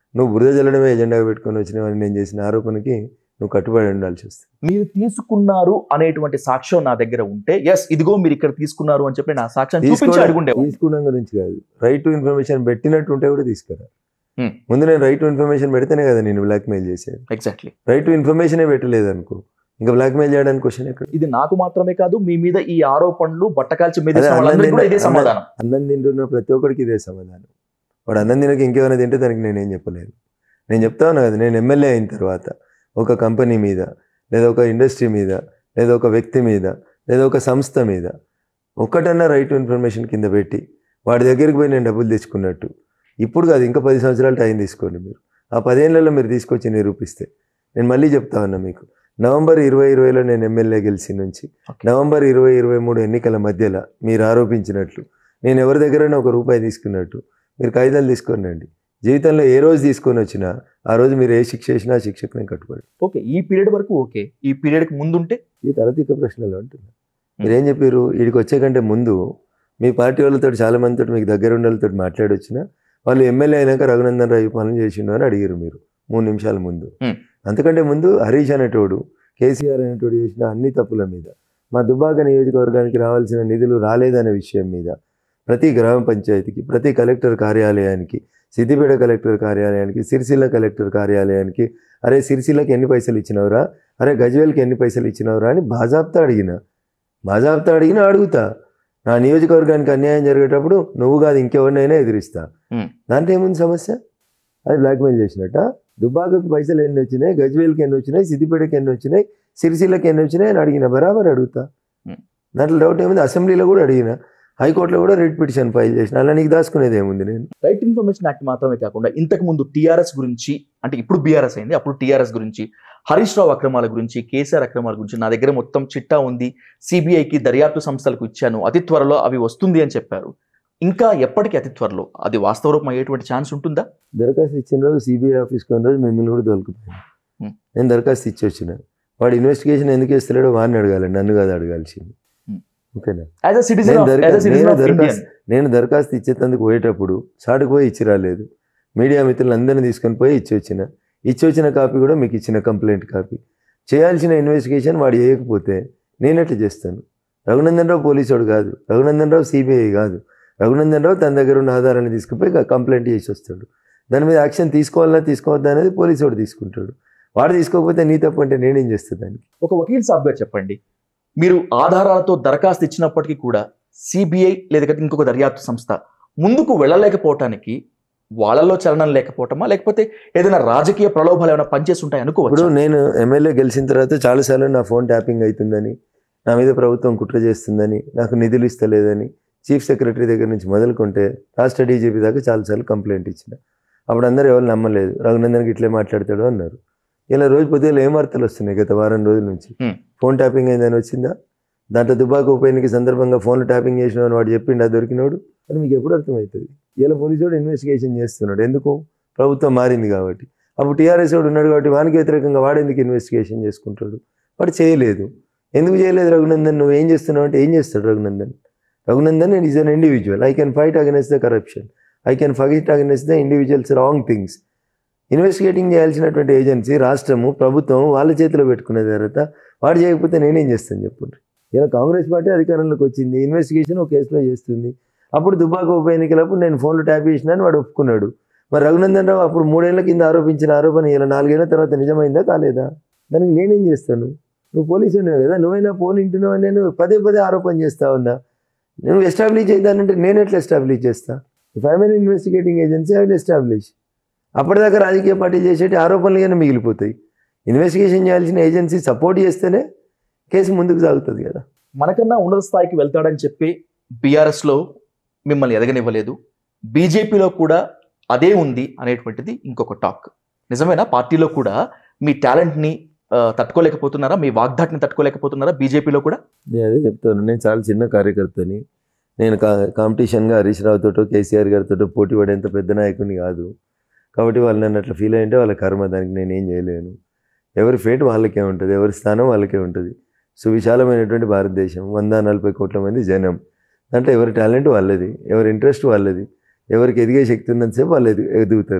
నువ్వు బురద జల్లడమే ఎజెండాగా పెట్టుకొని వచ్చినావని నేను చేసిన ఆరోపణకి నువ్వు కట్టుబడి ఉండాల్సి వస్తుంది మీరు తీసుకున్నారు అనేటువంటి సాక్ష్యం నా దగ్గర ఉంటే ఎస్ ఇదిగో మీరు ఇక్కడ తీసుకున్నారు అని చెప్పి నా సాక్ష్యం చూపించి తీసుకోవడం అడుగుండే తీసుకోవడం గురించి కాదు రైట్ టు ఇన్ఫర్మేషన్ పెట్టినట్టు ఉంటే కూడా తీసుకురా Hmm. ముందు నేను రైట్ టు ఇన్ఫర్మేషన్ పెడితేనే కదా నేను బ్లాక్మెయిల్ చేసేది ఎగ్జాక్ట్లీ రైట్ టు ఇన్ఫర్మేషనే పెట్టలేదు అనుకో ఇంకా బ్లాక్మెయిల్ చేయడానికి క్వశ్చన్ ఎక్కడ ఇది నాకు మాత్రమే కాదు మీ మీద ఈ ఆరోపణలు బట్టకాల్చి మీద అదే వాళ్ళందరికీ కూడా ఇదే అన్నం సమాధానం అన్నం తింటున్న ప్రతి ఒక్కరికి ఇదే సమాధానం వాడు అన్నం తినక ఇంకేమైనా తింటే దానికి నేనేం చెప్పలేను నేను చెప్తా ఉన్నా కదా నేను ఎమ్మెల్యే అయిన తర్వాత ఒక కంపెనీ మీద లేదా ఒక ఇండస్ట్రీ మీద లేదా ఒక వ్యక్తి మీద లేదా ఒక సంస్థ మీద ఒక్కటన్నా రైట్ టు ఇన్ఫర్మేషన్ కింద పెట్టి వాడి దగ్గరికి పోయి నేను డబ్బులు తెచ్చుకున్నట్టు ఇప్పుడు కాదు ఇంకా పది సంవత్సరాలు టైం తీసుకోండి మీరు ఆ పదేళ్లలో మీరు తీసుకొచ్చి నిరూపిస్తే నేను మళ్ళీ చెప్తా ఉన్నా మీకు నవంబర్ ఇరవై ఇరవైలో నేను ఎమ్మెల్యే గెలిచి నుంచి Okay. నవంబర్ ఇరవై ఇరవై మూడు ఎన్నికల మధ్యలో మీరు ఆరోపించినట్లు నేను ఎవరి దగ్గరైనా ఒక రూపాయి తీసుకున్నట్టు మీరు కాగితాలు తీసుకొని రండి జీవితంలో ఏ రోజు తీసుకొని వచ్చినా ఆ రోజు మీరు ఏ శిక్ష చేసినా ఆ శిక్షకు నేను కట్టుబడి ఓకే ఈ పీరియడ్ వరకు ఓకే ఈ పీరియడ్ కి ముందుంటే ఇది తలతిక్క ప్రశ్నలు అంటున్నా మీరేం చెప్పారు వీడికి వచ్చే కంటే ముందు మీ పార్టీ వాళ్ళతో చాలా మందితో మీకు దగ్గర ఉండే వాళ్ళతో మాట్లాడొచ్చిన వాళ్ళు ఎమ్మెల్యే అయినాక రఘునందన్ రావు ఈ పనులు చేసిండు అని అడిగారు మీరు మూడు నిమిషాల ముందు Hmm. అంతకంటే ముందు హరీష్ అనేటోడు కేసీఆర్ అనేటోడు చేసిన అన్ని తప్పుల మీద మా దుబ్బాక నియోజకవర్గానికి రావాల్సిన నిధులు రాలేదనే విషయం మీద ప్రతి గ్రామ పంచాయతీకి ప్రతి కలెక్టర్ కార్యాలయానికి సిద్దిపేట కలెక్టర్ కార్యాలయానికి సిరిసిల్ల కలెక్టర్ కార్యాలయానికి అరే సిరిసిల్లకి ఎన్ని పైసలు ఇచ్చినవరా అరే గజ్వేల్కి ఎన్ని పైసలు ఇచ్చినవరా అని బాజాబ్తా అడిగిన బాజాబ్తా అడిగినా అడుగుతా నా నియోజకవర్గానికి అన్యాయం జరిగేటప్పుడు నువ్వు కాదు ఇంకెవరినైనా ఎదిరిస్తా Hmm. దాంట్లో ఏముంది సమస్య అది బ్లాక్మెయిల్ చేసినట్ట దుబ్బాకకు పైసలు ఎన్ని వచ్చినాయి గజ్వేల్కి ఎన్ని వచ్చినాయి సిద్దిపేటకి ఎన్ని వచ్చినాయి సిరిసిల్లకి ఎన్ని వచ్చినాయి అని అడిగిన బరాబర్ అడుగుతా Hmm. దాంట్లో డౌట్ ఏముంది అసెంబ్లీలో కూడా అడిగిన హైకోర్టులో కూడా రెడ్ పిటిషన్ ఫైల్ చేసిన అలా నీకు దాచుకునేది ఏముంది నేను రైట్ ఇన్ఫర్మేషన్ యాక్ట్ మాత్రమే కాకుండా ఇంతకు ముందు టీఆర్ఎస్ గురించి అంటే ఇప్పుడు బీఆర్ఎస్ అయింది అప్పుడు టీఆర్ఎస్ గురించి హరీష్ రావు అక్రమాల గురించి కేసీఆర్ అక్రమాల గురించి నా దగ్గర మొత్తం చిట్టా ఉంది సిబిఐకి దర్యాప్తు సంస్థలకు ఇచ్చాను అతి త్వరలో అవి వస్తుంది అని చెప్పారు ఇంకా ఎప్పటికీ అతి త్వరలో అది వాస్తవ రూపం అయ్యేటువంటి ఛాన్స్ ఉంటుందా దరఖాస్తు ఇచ్చిన రోజు సిబిఐ ఆఫీస్కి కొన్ని రోజు మిమ్మల్ని కూడా దొరికిపోయాను Hmm. నేను దరఖాస్తు ఇచ్చి వచ్చిన వాడు ఇన్వెస్టిగేషన్ ఎందుకు ఇస్తలేడో వాడిని అడగాలి నన్ను కాదు అడగాల్సింది Hmm. ఓకేనా యాజ్ అ సిటిజన్ నేను యాజ్ అ దరఖాస్తు సిటిజన్ నేను ఆఫ్ ఇండియన్ దరఖాస్తు నేను దరఖాస్తు ఇచ్చేందుకు పోయేటప్పుడు సాటుకు పోయి ఇచ్చి రాలేదు మీడియా మిత్రులందరినీ తీసుకొని పోయి ఇచ్చి వచ్చిన ఇచ్చి వచ్చిన కాపీ కూడా మీకు ఇచ్చిన కంప్లైంట్ కాపీ చేయాల్సిన ఇన్వెస్టిగేషన్ వాడు చేయకపోతే నేను ఎట్లా చేస్తాను రఘునందన్ రావు పోలీసుడు కాదు రఘునందన్ రావు సిబిఐ కాదు రఘునందన్ రావు తన దగ్గర ఉన్న ఆధారాన్ని తీసుకుపోయి కంప్లైంట్ చేసి వస్తాడు దాని మీద యాక్షన్ తీసుకోవాలన్నా తీసుకోవద్దా అనేది పోలీసుడు తీసుకుంటాడు వాడు తీసుకోకపోతే నీ తప్పు అంటే నేనేం చేస్తాను దానికి ఒక వకీల్ సాబ్ గారు చెప్పండి మీరు ఆధారాలతో దరఖాస్తు ఇచ్చినప్పటికీ కూడా సిబిఐ లేదా ఇంకొక దర్యాప్తు సంస్థ ముందుకు వెళ్ళలేకపోవటానికి వాళ్ళలో చలనం లేకపోవటమా లేకపోతే ఏదైనా రాజకీయ ప్రలోభాలు ఏమైనా పనిచేసి ఉంటాయి ఇప్పుడు అనుకోవచ్చు నేను ఎమ్మెల్యే గెలిచిన తర్వాత చాలాసార్లు నా ఫోన్ ట్యాపింగ్ అవుతుందని నా మీద ప్రభుత్వం కుట్ర చేస్తుందని నాకు నిధులు ఇస్తలేదని చీఫ్ సెక్రటరీ దగ్గర నుంచి మొదలుకుంటే రాష్ట్ర డీజీపీ దాకా చాలాసార్లు కంప్లైంట్ ఇచ్చిన అప్పుడు అందరూ ఎవరు నమ్మలేదు రఘునందన్కి ఇట్లే మాట్లాడతాడు అన్నారు ఇలా రోజు పొద్దున్న ఏం వార్తలు వస్తున్నాయి గత వారం రోజుల నుంచి Hmm. ఫోన్ ట్యాపింగ్ అయిందని వచ్చిందా దాంట్లో దుబాక ఉప ఎన్నిక సందర్భంగా ఫోన్లు ట్యాపింగ్ చేసిన వాడు చెప్పిండు అది దొరికినోడు అని మీకు ఎప్పుడు అర్థమవుతుంది ఇలా పోలీసు వాడు ఇన్వెస్టిగేషన్ చేస్తున్నాడు ఎందుకు ప్రభుత్వం మారింది కాబట్టి అప్పుడు టీఆర్ఎస్ వాడు ఉన్నాడు కాబట్టి వానికి వ్యతిరేకంగా వాడు ఎందుకు ఇన్వెస్టిగేషన్ చేసుకుంటాడు వాడు చేయలేదు ఎందుకు చేయలేదు రఘునందన్ నువ్వు ఏం చేస్తున్నావు అంటే ఏం చేస్తాడు Raghunandan Raghunandan is an individual I can fight against the corruption I can fight against the individuals wrong things investigating చేయాల్సినటువంటి ఏజెన్సీ రాష్ట్రము ప్రభుత్వం వాళ్ళ చేతిలో పెట్టుకున్న తర్వాత వాడు చేయకపోతే నేనేం చేస్తాను చెప్పండి ఇలా కాంగ్రెస్ పార్టీ అధికారంలోకి వచ్చింది ఇన్వెస్టిగేషన్ ఒక కేసులో చేస్తుంది అప్పుడు దుబాక ఉప ఎన్నికలప్పుడు నేను ఫోన్లు ట్యాప్ చేసినా అని వాడు ఒప్పుకున్నాడు మరి రఘునందన్ రావు అప్పుడు మూడేళ్ల కింద ఆరోపించిన ఆరోపణ ఇలా నాలుగేళ్ల తర్వాత నిజమైందా కాలేదా దానికి నేనేం చేస్తాను నువ్వు పోలీసు ఉన్నావు కదా నువ్వైనా ఫోన్ వింటున్నావు అని నేను పదే పదే ఆరోపణ చేస్తా ఉన్నా నువ్వు ఎస్టాబ్లిష్ చేద్దానంటే నేను ఎట్లా ఎస్టాబ్లిష్ చేస్తా if I'm an investigating agency I will establish అప్పటిదాకా రాజకీయ పార్టీ చేసేటి ఆరోపణలుగానే మిగిలిపోతాయి ఇన్వెస్టిగేషన్ చేయాల్సిన ఏజెన్సీ సపోర్ట్ చేస్తేనే కేసు ముందుకు సాగుతుంది కదా మనకన్నా ఉన్నత స్థాయికి వెళ్తాడని చెప్పి బీఆర్ఎస్ లో మిమ్మల్ని ఎదగనివ్వలేదు బీజేపీలో కూడా అదే ఉంది అనేటువంటిది ఇంకొక టాక్ నిజమేనా పార్టీలో కూడా మీ టాలెంట్ ని ఆ, తట్టుకోలేకపోతున్నారా మీ వాగ్దాటిని తట్టుకోలేకపోతున్నారా బీజేపీలో కూడా నేను అదే చెప్తాను నేను చాలా చిన్న కార్యకర్తని నేను కా కాంపిటీషన్గా హరీష్ రావుతోటో కేసీఆర్ గారితో పోటీ పడేంత పెద్ద నాయకుని కాదు కాబట్టి వాళ్ళు నన్ను అట్లా ఫీల్ అయ్యింటే వాళ్ళ కర్మ దానికి నేను ఏం చేయలేను ఎవరి ఫేట్ వాళ్ళకే ఉంటుంది ఎవరి స్థానం వాళ్ళకే ఉంటుంది సువిశాలమైనటువంటి భారతదేశం వంద నలభై కోట్ల మంది జనం దాంట్లో ఎవరి టాలెంట్ వాళ్ళది ఎవరి ఇంట్రెస్ట్ వాళ్ళది ఎవరికి ఎదిగే శక్తి ఉన్నంతసేపు వాళ్ళు ఎదు ఎదుగుతారు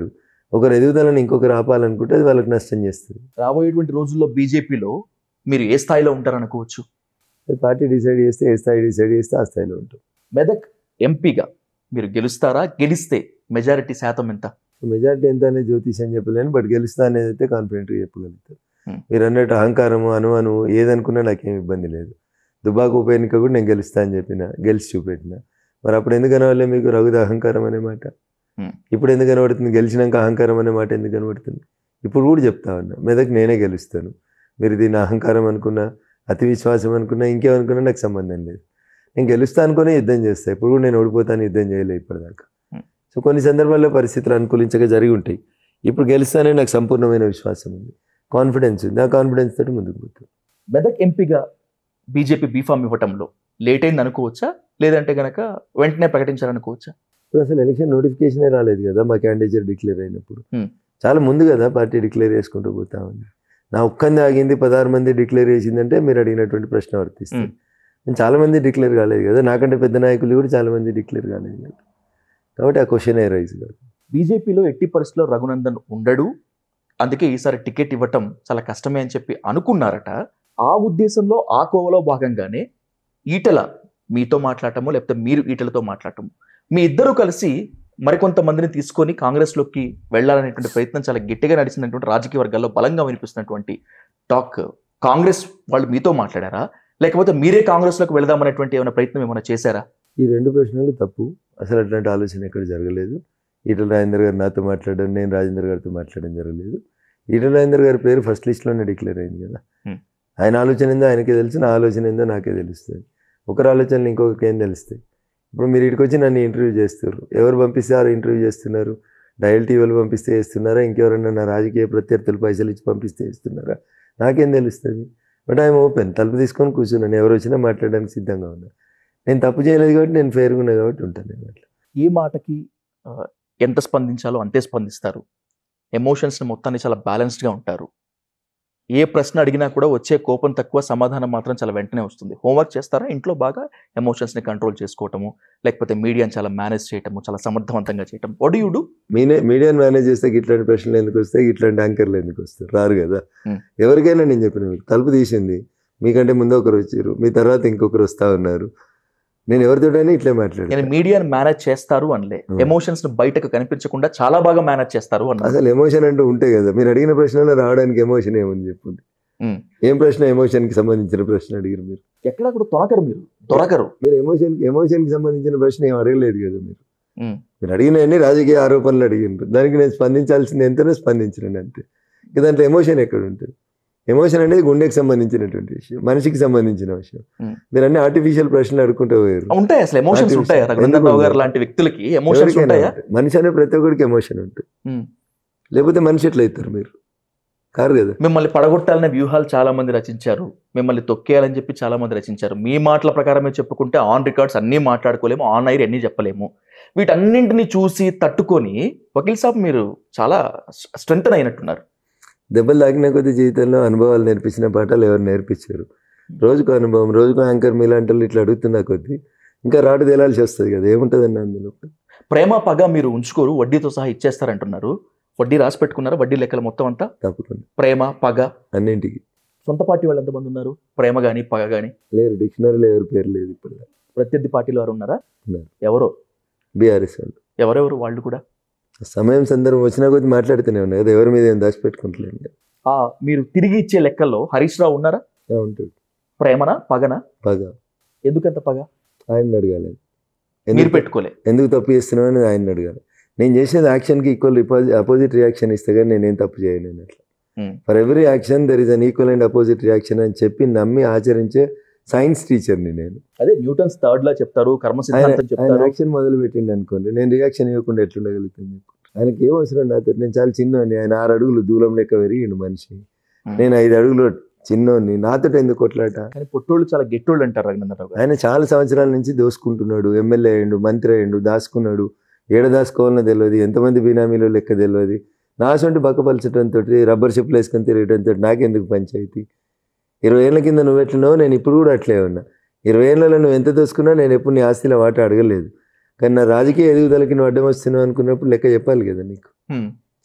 ఒకరు ఎదుగుదలని ఇంకొకరు ఆపాలనుకుంటే అది వాళ్ళకి నష్టం చేస్తుంది రాబోయేటువంటి రోజుల్లో బీజేపీలో మీరు ఏ స్థాయిలో ఉంటారనుకోవచ్చు అది పార్టీ డిసైడ్ చేస్తే ఏ స్థాయి డిసైడ్ చేస్తే ఆ స్థాయిలో ఉంటాం మెదక్ ఎంపీగా మీరు గెలుస్తారా గెలిస్తే మెజారిటీ శాతం ఎంత మెజారిటీ ఎంత అనేది జ్యోతిష్ చెప్పలేను బట్ గెలుస్తా అనేది అయితే కాన్ఫిడెంట్గా చెప్పగలుగుతారు Hmm. మీరు అన్నట్టు అహంకారము అనుమాను ఏదనుకున్నా నాకేం ఇబ్బంది లేదు దుబాకు ఉప ఎన్నిక కూడా నేను గెలుస్తా అని చెప్పిన గెలిచి చూపెట్టిన మరి అప్పుడు ఎందుకు కనవాలే మీకు రఘుద అహంకారం అనే మాట Hmm. ఇప్పుడు ఎందుకు కనబడుతుంది గెలిచినాక అహంకారం అనే మాట ఎందుకు కనబడుతుంది ఇప్పుడు కూడా చెప్తా ఉన్నా మెదక్ నేనే గెలుస్తాను మీరు దీన్ని అహంకారం అనుకున్నా అతి విశ్వాసం అనుకున్నా ఇంకేమనుకున్నా నాకు సంబంధం లేదు నేను గెలుస్తా అనుకునే యుద్ధం చేస్తా ఇప్పుడు కూడా నేను ఓడిపోతాను యుద్ధం చేయలేదు ఇప్పటిదాకా Hmm. సో కొన్ని సందర్భాల్లో పరిస్థితులు అనుకూలించక జరిగి ఉంటాయి ఇప్పుడు గెలుస్తానే నాకు సంపూర్ణమైన విశ్వాసం ఉంది కాన్ఫిడెన్స్ ఉంది ఆ కాన్ఫిడెన్స్ తోటి ముందుకు పోతాను మెదక్ ఎంపీగా బీజేపీ బీఫామ్ ఇవ్వటంలో లేట్ అయింది అనుకోవచ్చా లేదంటే గనక వెంటనే ప్రకటించాలనుకోవచ్చా ఇప్పుడు అసలు ఎలక్షన్ నోటిఫికేషనే రాలేదు కదా మా క్యాండిడేచర్ డిక్లేర్ అయినప్పుడు Hmm. చాలా ముందు కదా పార్టీ డిక్లేర్ చేసుకుంటూ పోతా ఉంది నా ఒక్కంది ఆగింది పదహారు మంది డిక్లేర్ చేసిందంటే మీరు అడిగినటువంటి ప్రశ్న వర్తిస్తుంది Hmm. నేను చాలా మంది డిక్లేర్ కాలేదు కదా నాకంటే పెద్ద నాయకులు కూడా చాలా మంది డిక్లేర్ కాలేదు కదా కాబట్టి ఆ క్వశ్చన్ రైజ్ కాదు బీజేపీలో ఎట్టి పరిస్థితుల్లో రఘునందన్ ఉండడు అందుకే ఈసారి టికెట్ ఇవ్వటం చాలా కష్టమే అని చెప్పి అనుకున్నారట ఆ ఉద్దేశంలో ఆ కోవలో భాగంగానే ఈటల మీతో మాట్లాడటము లేకపోతే మీరు ఈటలతో మాట్లాడటము మీ ఇద్దరు కలిసి మరికొంతమందిని తీసుకొని కాంగ్రెస్లోకి వెళ్ళాలనేటువంటి ప్రయత్నం చాలా గట్టిగా నడిచినటువంటి రాజకీయ వర్గాల్లో బలంగా వినిపిస్తున్నటువంటి టాక్ కాంగ్రెస్ వాళ్ళు మీతో మాట్లాడారా లేకపోతే మీరే కాంగ్రెస్లోకి వెళదామనేటువంటి ఏమైనా ప్రయత్నం ఏమైనా చేశారా ఈ రెండు ప్రశ్నలు తప్పు అసలు అట్లాంటి ఆలోచన ఎక్కడ జరగలేదు ఈటల రాజేందర్ గారు నాతో మాట్లాడడం నేను రాజేందర్ గారితో మాట్లాడడం జరగలేదు ఈటల రాజేందర్ గారి పేరు ఫస్ట్ లిస్ట్లోనే డిక్లేర్ అయింది కదా Hmm. ఆయన ఆలోచన ఏందో ఆయనకే తెలుసు నా ఆలోచన ఏందో నాకే తెలుస్తుంది ఒకరి ఆలోచనలు ఇంకొకరికి ఏం తెలుస్తాయి ఇప్పుడు మీరు ఇక్కడికి వచ్చి నన్ను ఇంటర్వ్యూ చేస్తారు ఎవరు పంపిస్తే వారు ఇంటర్వ్యూ చేస్తున్నారు డయల్ టీవీలు పంపిస్తే చేస్తున్నారా ఇంకెవరన్నా నా రాజకీయ ప్రత్యర్థులు పైసలు ఇచ్చి పంపిస్తే చేస్తున్నారా నాకేం తెలుస్తుంది బట్ ఐఎమ్ ఓపెన్ తలుపు తీసుకొని కూర్చున్నాను ఎవరు వచ్చినా మాట్లాడడానికి సిద్ధంగా ఉన్నా నేను తప్పు చేయలేదు కాబట్టి నేను ఫేర్గా ఉన్నా కాబట్టి ఉంటాను నేను అట్లా ఈ మాటకి ఆ, ఎంత స్పందించాలో అంతే స్పందిస్తారు ఎమోషన్స్ని మొత్తాన్ని చాలా బ్యాలెన్స్డ్గా ఉంటారు ఏ ప్రశ్న అడిగినా కూడా వచ్చే కోపం తక్కువ సమాధానం మాత్రం చాలా వెంటనే వస్తుంది హోంవర్క్ చేస్తారా ఇంట్లో బాగా ఎమోషన్స్ని కంట్రోల్ చేసుకోవటము లేకపోతే మీడియాని చాలా మేనేజ్ చేయటము చాలా సమర్థవంతంగా చేయటం వడ్ యూ డూ మీనే మీడియాని మేనేజ్ చేస్తే ఇట్లాంటి ప్రశ్నలు ఎందుకు వస్తాయి ఇట్లాంటి యాంకర్లు ఎందుకు వస్తారు రారు కదా Hmm. ఎవరికైనా నేను చెప్పిన మీకు తలుపు తీసింది మీకంటే ముందు ఒకరు వచ్చారు మీ తర్వాత ఇంకొకరు వస్తా ఉన్నారు నేను ఎవరితోటైనా ఇట్లే నేను మాట్లాడాను మీడియాని మేనేజ్ చేస్తారు అనలే Hmm. ఎమోషన్స్ బయటకు కనిపించకుండా చాలా బాగా మేనేజ్ చేస్తారు అన్నారు అసలు ఎమోషన్ అంటూ ఉంటే కదా మీరు అడిగిన ప్రశ్నలో రావడానికి ఎమోషన్ ఏమని చెప్పండి Hmm. ఏం ప్రశ్న ఎమోషన్కి సంబంధించిన ప్రశ్న అడిగారు మీరు ఎక్కడ కూడా తొనకరు మీరు దొరకరు మీరు ఎమోషన్ ఎమోషన్కి సంబంధించిన ప్రశ్న ఏం అడగలేదు కదా మీరు Hmm. మీరు అడిగినవన్నీ రాజకీయ ఆరోపణలు అడిగినారు దానికి నేను స్పందించాల్సింది ఎంతనో స్పందించినాను అంతే ఇక దాంట్లో ఎమోషన్ ఎక్కడ ఉంటుంది ఎమోషన్ అనేది గుండెకి సంబంధించినటువంటి విషయం మనిషికి సంబంధించిన విషయం Hmm. మీరు అన్ని ఆర్టిఫిషియల్ ప్రశ్నలు అడుకుంటూ పోయారు ఉంటాయి అసలు ఎమోషన్స్ Artificial. ఉంటాయా రఘునందన్ ఎందుకు రావు గారు ఉండవు? లాంటి వ్యక్తులకి ఎమోషన్స్ ఎవరికైనా ఉంటాయా ఉంటాయి. మనిషి అనే ప్రతి ఒక్కరికి ఎమోషన్ ఉంటుంది Hmm. లేకపోతే మనిషి ఎట్లా అవుతారు మీరు కారు కదా మిమ్మల్ని పడగొట్టాలనే వ్యూహాలు చాలా మంది రచించారు మిమ్మల్ని తొక్కేయాలని చెప్పి చాలా మంది రచించారు మీ మాటల ప్రకారమే చెప్పుకుంటే ఆన్ రికార్డ్స్ అన్నీ మాట్లాడుకోలేము ఆన్ ఐర్ అన్నీ చెప్పలేము వీటన్నింటిని చూసి తట్టుకొని వకీల్ సాబ్ మీరు చాలా స్ట్రెంగ్ అయినట్టున్నారు దెబ్బలు తాకిన కొద్ది జీవితంలో అనుభవాలు నేర్పించిన పాఠాలు ఎవరు నేర్పించారు రోజుకు అనుభవం రోజుకు యాంకర్ మీలాంటి వాళ్ళు ఇట్లా అడుగుతున్నా కొద్దీ ఇంకా రాటు తేలాల్సి వస్తుంది కదా ఏముంటుందన్న అందులో ప్రేమ పగ మీరు ఉంచుకోరు వడ్డీతో సహా ఇచ్చేస్తారంటున్నారు వడ్డీ రాసి పెట్టుకున్నారా వడ్డీ లెక్కల మొత్తం అంతా తప్పకుండా ప్రేమ పగ అన్నింటికి సొంత పార్టీ వాళ్ళు ఎంతమంది ఉన్నారు ప్రేమ కానీ పగ కానీ లేరు డిక్షనరీలో ఎవరి పేరు లేదు ఇప్పుడు ప్రత్యర్థి పార్టీలో ఎవరు ఉన్నారా ఉన్నారు. ఎవరో బీఆర్ఎస్ వాళ్ళు ఎవరెవరు వాళ్ళు కూడా సమయం సందర్భం వచ్చినా కొద్ది మాట్లాడుతూనే ఉన్నాయి కదా ఎవరి మీద ఏం దాచిపెట్టుకుంటలేను కదా ఆ మీరు తిరిగి ఇచ్చే లెక్కల్లో హరీష్ రావు ఉన్నారా ఆ, ఉంటుంది ప్రేమనా పగనా బాగా ఎందుకంత పగ ఆయన అడగాలి మీరు ఎందుకు పెట్టుకోలే ఎందుకు తప్పు చేస్తున్నావు అనేది ఆయన అడగాలి నేను చేసేది యాక్షన్కి ఈక్వల్ రిపాజి అపోజిట్ రియాక్షన్ ఇస్తే కానీ నేనేం తప్పు చేయను నేను అట్లా Hmm. For every action there is an equal and opposite reaction అని చెప్పి నమ్మి ఆచరించే సైన్స్ టీచర్ని నేను అదే న్యూటన్స్ థర్డ్ లా చెప్తారు కర్మ ఆయన సిద్ధాంతం ఆయన చెప్తారు యాక్షన్ మొదలు పెట్టిండు అనుకోండి నేను రియాక్షన్ ఇవ్వకుండా ఎట్లుండగలుగుతాను చెప్పు ఆయనకి ఏం అవసరం నాతో నేను చాలా చిన్నోని ఆయన ఆరు అడుగులు దూరం లెక్క పెరిగిండు మనిషి నేను ఐదు అడుగులు చిన్నోని నాతో ఎందుకు కొట్లాట కానీ పొట్టోళ్ళు చాలా గెట్టోళ్ళు అంటారు రఘునందరావు గారు ఆయన చాలా సంవత్సరాల నుంచి దోసుకుంటున్నాడు ఎమ్మెల్యే అయ్యిండు మంత్రి అయ్యిండు దాచుకున్నాడు ఏడ దాచుకోవాలనో తెలియదు ఎంతమంది బినామీలు లెక్క తెలియదు నా సొంటి బక్కపలచడంతో రబ్బర్ చెప్పులు వేసుకొని తిరగడంతో నాకెందుకు పంచాయతీ ఇరవై ఏళ్ళ కింద నువ్వు ఎట్లున్నావు నేను ఇప్పుడు కూడా అట్లే ఉన్నా ఇరవై ఏళ్ళలో నువ్వు ఎంత దోసుకున్నా నేను ఎప్పుడు నీ ఆస్తిలో వాట అడగలేదు కానీ నా రాజకీయ ఎదుగుదలకి నువ్వు అడ్డం వస్తున్నావు అనుకున్నప్పుడు లెక్క చెప్పాలి కదా నీకు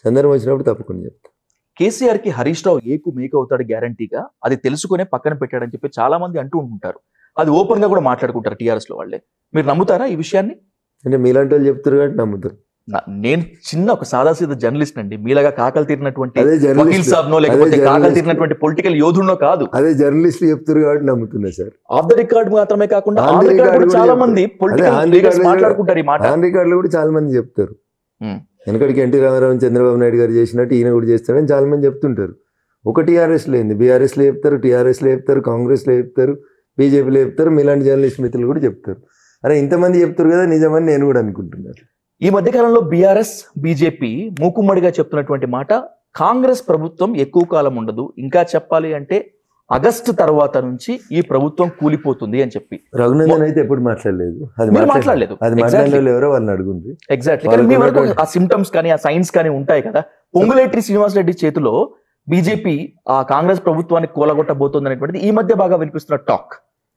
సందర్భం వచ్చినప్పుడు తప్పకుండా చెప్తా కేసీఆర్ కి హరీష్ రావు ఏకు మేక అవుతాడు గ్యారంటీగా అది తెలుసుకునే పక్కన పెట్టాడని చెప్పి చాలా మంది అంటూ ఉంటారు అది ఓపెన్ గా కూడా మాట్లాడుకుంటారు టీఆర్ఎస్ లో వాళ్ళే మీరు నమ్ముతారా ఈ విషయాన్ని అంటే మీలాంటి వాళ్ళు చెప్తారు కాబట్టి నమ్ముతారు నా- నేను చిన్న ఒక సాదాసీద జర్నలిస్ట్ అండి మీలాగా కాకలు తీరినటువంటి అదే వకీల్ జర్నలిస్ట్ సాబ్నో లేకపోతే అదే కాకలు journalist. తీరినటువంటి పొలిటికల్ యోధుడినో కాదు అదే జర్నలిస్టులు చెప్తారు కాబట్టి నమ్ముతున్నా సార్ ఆఫ్ ద రికార్డ్ మాత్రమే కాకుండా On on the record record కూడా కూడా చాలా చెప్తారు. మంది అదే పొలిటికల్ on లీడర్స్ record మాట్లాడుకుంటారు ఈ మాట ఆన్ రికార్డులో కూడా చాలా మంది చెప్తారు ఉమ్. వెనకడికి ఎన్టీ రామారావు చంద్రబాబు నాయుడు గారు చేసినట్టు ఈయన కూడా చేస్తాడని చాలా మంది చెప్తుంటారు ఒక టీఆర్ఎస్లో ఏంది బీఆర్ఎస్లో చెప్తారు టీఆర్ఎస్లో చెప్తారు కాంగ్రెస్లో చెప్తారు బీజేపీలో చెప్తారు మీలాంటి జర్నలిస్ట్ మిత్రులు కూడా చెప్తారు అరే ఇంతమంది చెప్తారు కదా నిజమని నేను కూడా అనుకుంటున్నాను ఈ మధ్య కాలంలో బీఆర్ఎస్ బీజేపీ మూకుమ్మడిగా చెప్తున్నటువంటి మాట కాంగ్రెస్ ప్రభుత్వం ఎక్కువ కాలం ఉండదు ఇంకా చెప్పాలి అంటే ఆగస్టు తర్వాత నుంచి ఈ ప్రభుత్వం కూలిపోతుంది అని చెప్పి రఘునందన్ అయితే ఎప్పుడు మాట్లాడలేదు అది మీరు మాట్లాడ- మాట్లాడలేదు అది మాట్లాడిన వాళ్ళు ఎవరో వాళ్ళని అడుగుంది ఎగ్జాక్ట్లీ వాళ్ళకు మీ వరకు ఉన్నటువంటి- ఆ సిమ్టమ్స్ కానీ ఆ సైన్స్ కానీ ఉంటాయి కదా పొంగులేటి శ్రీనివాస్ రెడ్డి చేతిలో బీజేపీ ఆ కాంగ్రెస్ ప్రభుత్వాన్ని కూలగొట్టబోతుంది అనేటువంటిది ఈ మధ్య బాగా వినిపిస్తున్న టాక్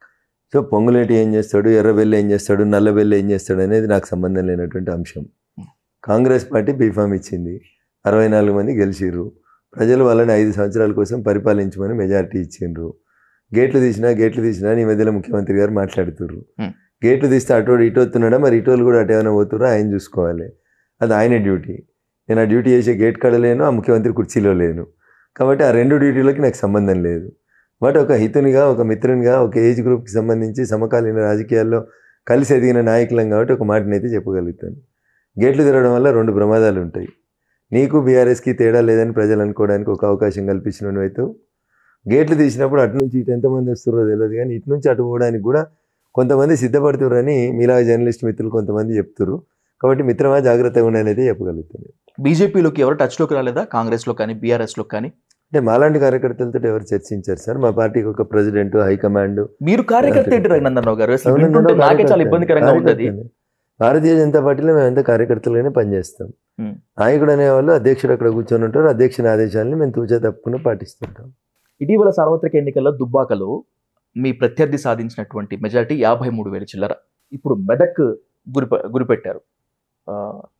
సో పొంగులేటి ఏం చేస్తాడు ఎర్రబెల్లి ఏం చేస్తాడు నల్లబెల్లి ఏం చేస్తాడు అనేది నాకు సంబంధం లేనటువంటి అంశం కాంగ్రెస్ పార్టీ బీఫామ్ ఇచ్చింది అరవై నాలుగు మంది గెలిచిర్రు ప్రజలు వాళ్ళని ఐదు సంవత్సరాల కోసం పరిపాలించమని మెజారిటీ ఇచ్చిండ్రు గేట్లు తీసినా గేట్లు తీసినా ఈ మధ్యలో ముఖ్యమంత్రి గారు మాట్లాడుతుర్రు Hmm. గేట్లు తీస్తే అటోడు ఇటు వస్తున్నాడా మరి ఇటోళ్ళు కూడా అటు ఏమైనా పోతుర్రా ఆయన చూసుకోవాలి అది ఆయన డ్యూటీ నేను ఆ డ్యూటీ చేసే గేట్ కాడ లేను ఆ ముఖ్యమంత్రి కుర్చీలో లేను కాబట్టి ఆ రెండు డ్యూటీలకి నాకు సంబంధం లేదు బట్ ఒక హితునిగా ఒక మిత్రునిగా ఒక ఏజ్ గ్రూప్కి సంబంధించి సమకాలీన రాజకీయాల్లో కలిసి ఎదిగిన నాయకులం కాబట్టి ఒక మాటనైతే చెప్పగలుగుతాను గేట్లు తిరగడం వల్ల రెండు ప్రమాదాలు ఉంటాయి నీకు బీఆర్ఎస్కి తేడా లేదని ప్రజలు అనుకోవడానికి ఒక అవకాశం కల్పించిన అయితే గేట్లు తీసినప్పుడు అటు నుంచి ఇటు ఎంతమంది వస్తున్నారో తెలియదు కానీ ఇటు నుంచి అటు పోవడానికి కూడా కొంతమంది సిద్ధపడుతున్నారని మీలా జర్నలిస్ట్ మిత్రులు కొంతమంది చెప్తున్నారు కాబట్టి మిత్రమా జాగ్రత్తగా ఉండని అయితే చెప్పగలుగుతాను బీజేపీలోకి ఎవరు టచ్ లోకి రాలేదా కాంగ్రెస్ లో కానీ బీఆర్ఎస్ లో కానీ అంటే మాలాంటి కార్యకర్తలతో ఎవరు చర్చించారు సార్ మా పార్టీకి ఒక ప్రెసిడెంట్ హైకమాండ్ మీరు కార్యకర్త ఏంటి రఘునందన్ రావు గారు అసలు అవునండి, వింటుంటే నేను నాకే చాలా కార్యకర్తనే. ఇబ్బందికరంగా ఉంటుంది కార్యకర్తనే. భారతీయ జనతా పార్టీలో మేమంతా కార్యకర్తలుగానే పనిచేస్తాం Hmm. నాయకుడు అనేవాళ్ళు అధ్యక్షుడు అక్కడ కూర్చొని ఉంటారు అధ్యక్షుని ఆదేశాలని మేము తూచా తప్పకుండా పాటిస్తుంటాం ఇటీవల సార్వత్రిక ఎన్నికల్లో దుబ్బాకలో మీ ప్రత్యర్థి సాధించినటువంటి మెజారిటీ యాభై మూడు వేల చిల్లర ఇప్పుడు మెదక్ గురి గురిపెట్టారు ఆ,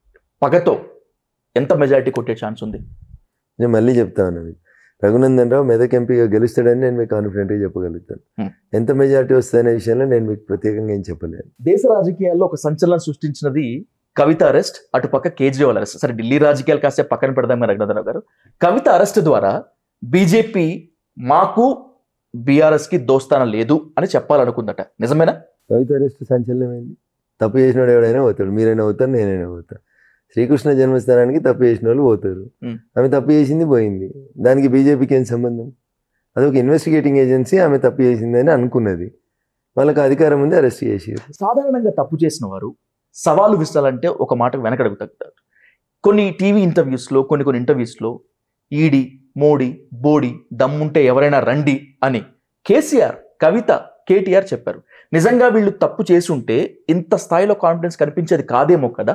పగతో ఎంత మెజారిటీ కొట్టే ఛాన్స్ ఉంది నేను మళ్ళీ చెప్తా ఉన్నాను రఘునందన్ రావు మెదక్ ఎంపీగా గెలుస్తాడని నేను మీకు కాన్ఫిడెంట్గా చెప్పగలుగుతాను Hmm. ఎంత మెజారిటీ వస్తుందనే విషయంలో నేను మీకు ప్రత్యేకంగా ఏం చెప్పలేను దేశ రాజకీయాల్లో ఒక సంచలనం సృష్టించినది కవిత అరెస్ట్ అటుపక్క కేజ్రీవాల్ అరెస్ట్ సరే ఢిల్లీ రాజకీయాలు కాస్తే పక్కన పెడదాం రఘునందరావు గారు కవిత అరెస్ట్ ద్వారా బీజేపీ మాకు బీఆర్ఎస్ కి దోస్తానం లేదు అని చెప్పాలనుకుందట నిజమేనా కవిత అరెస్ట్ సంచలనమైంది తప్పు చేసినోడు ఎవడైనా పోతాడు మీరైనా పోతారు నేనైనా పోతా శ్రీకృష్ణ జన్మస్థానానికి తప్పు చేసిన వాళ్ళు పోతారు Hmm. ఆమె తప్పు చేసింది పోయింది దానికి బీజేపీకి ఏం సంబంధం అదొక ఇన్వెస్టిగేటింగ్ ఏజెన్సీ ఆమె తప్పు చేసిందని అనుకున్నది వాళ్ళకి అధికారం ఉంది అరెస్ట్ చేసారు సాధారణంగా తప్పు చేసిన వారు సవాలు విసరాలంటే ఒక మాట వెనకడుగు తగ్గుతారు కొన్ని టీవీ ఇంటర్వ్యూస్లో కొన్ని కొన్ని ఇంటర్వ్యూస్లో ఈడి మోడీ బోడి దమ్ముంటే ఎవరైనా రండి అని కేసీఆర్ కవిత కేటీఆర్ చెప్పారు నిజంగా వీళ్ళు తప్పు చేసి ఉంటే ఇంత స్థాయిలో కాన్ఫిడెన్స్ కనిపించేది కాదేమో కదా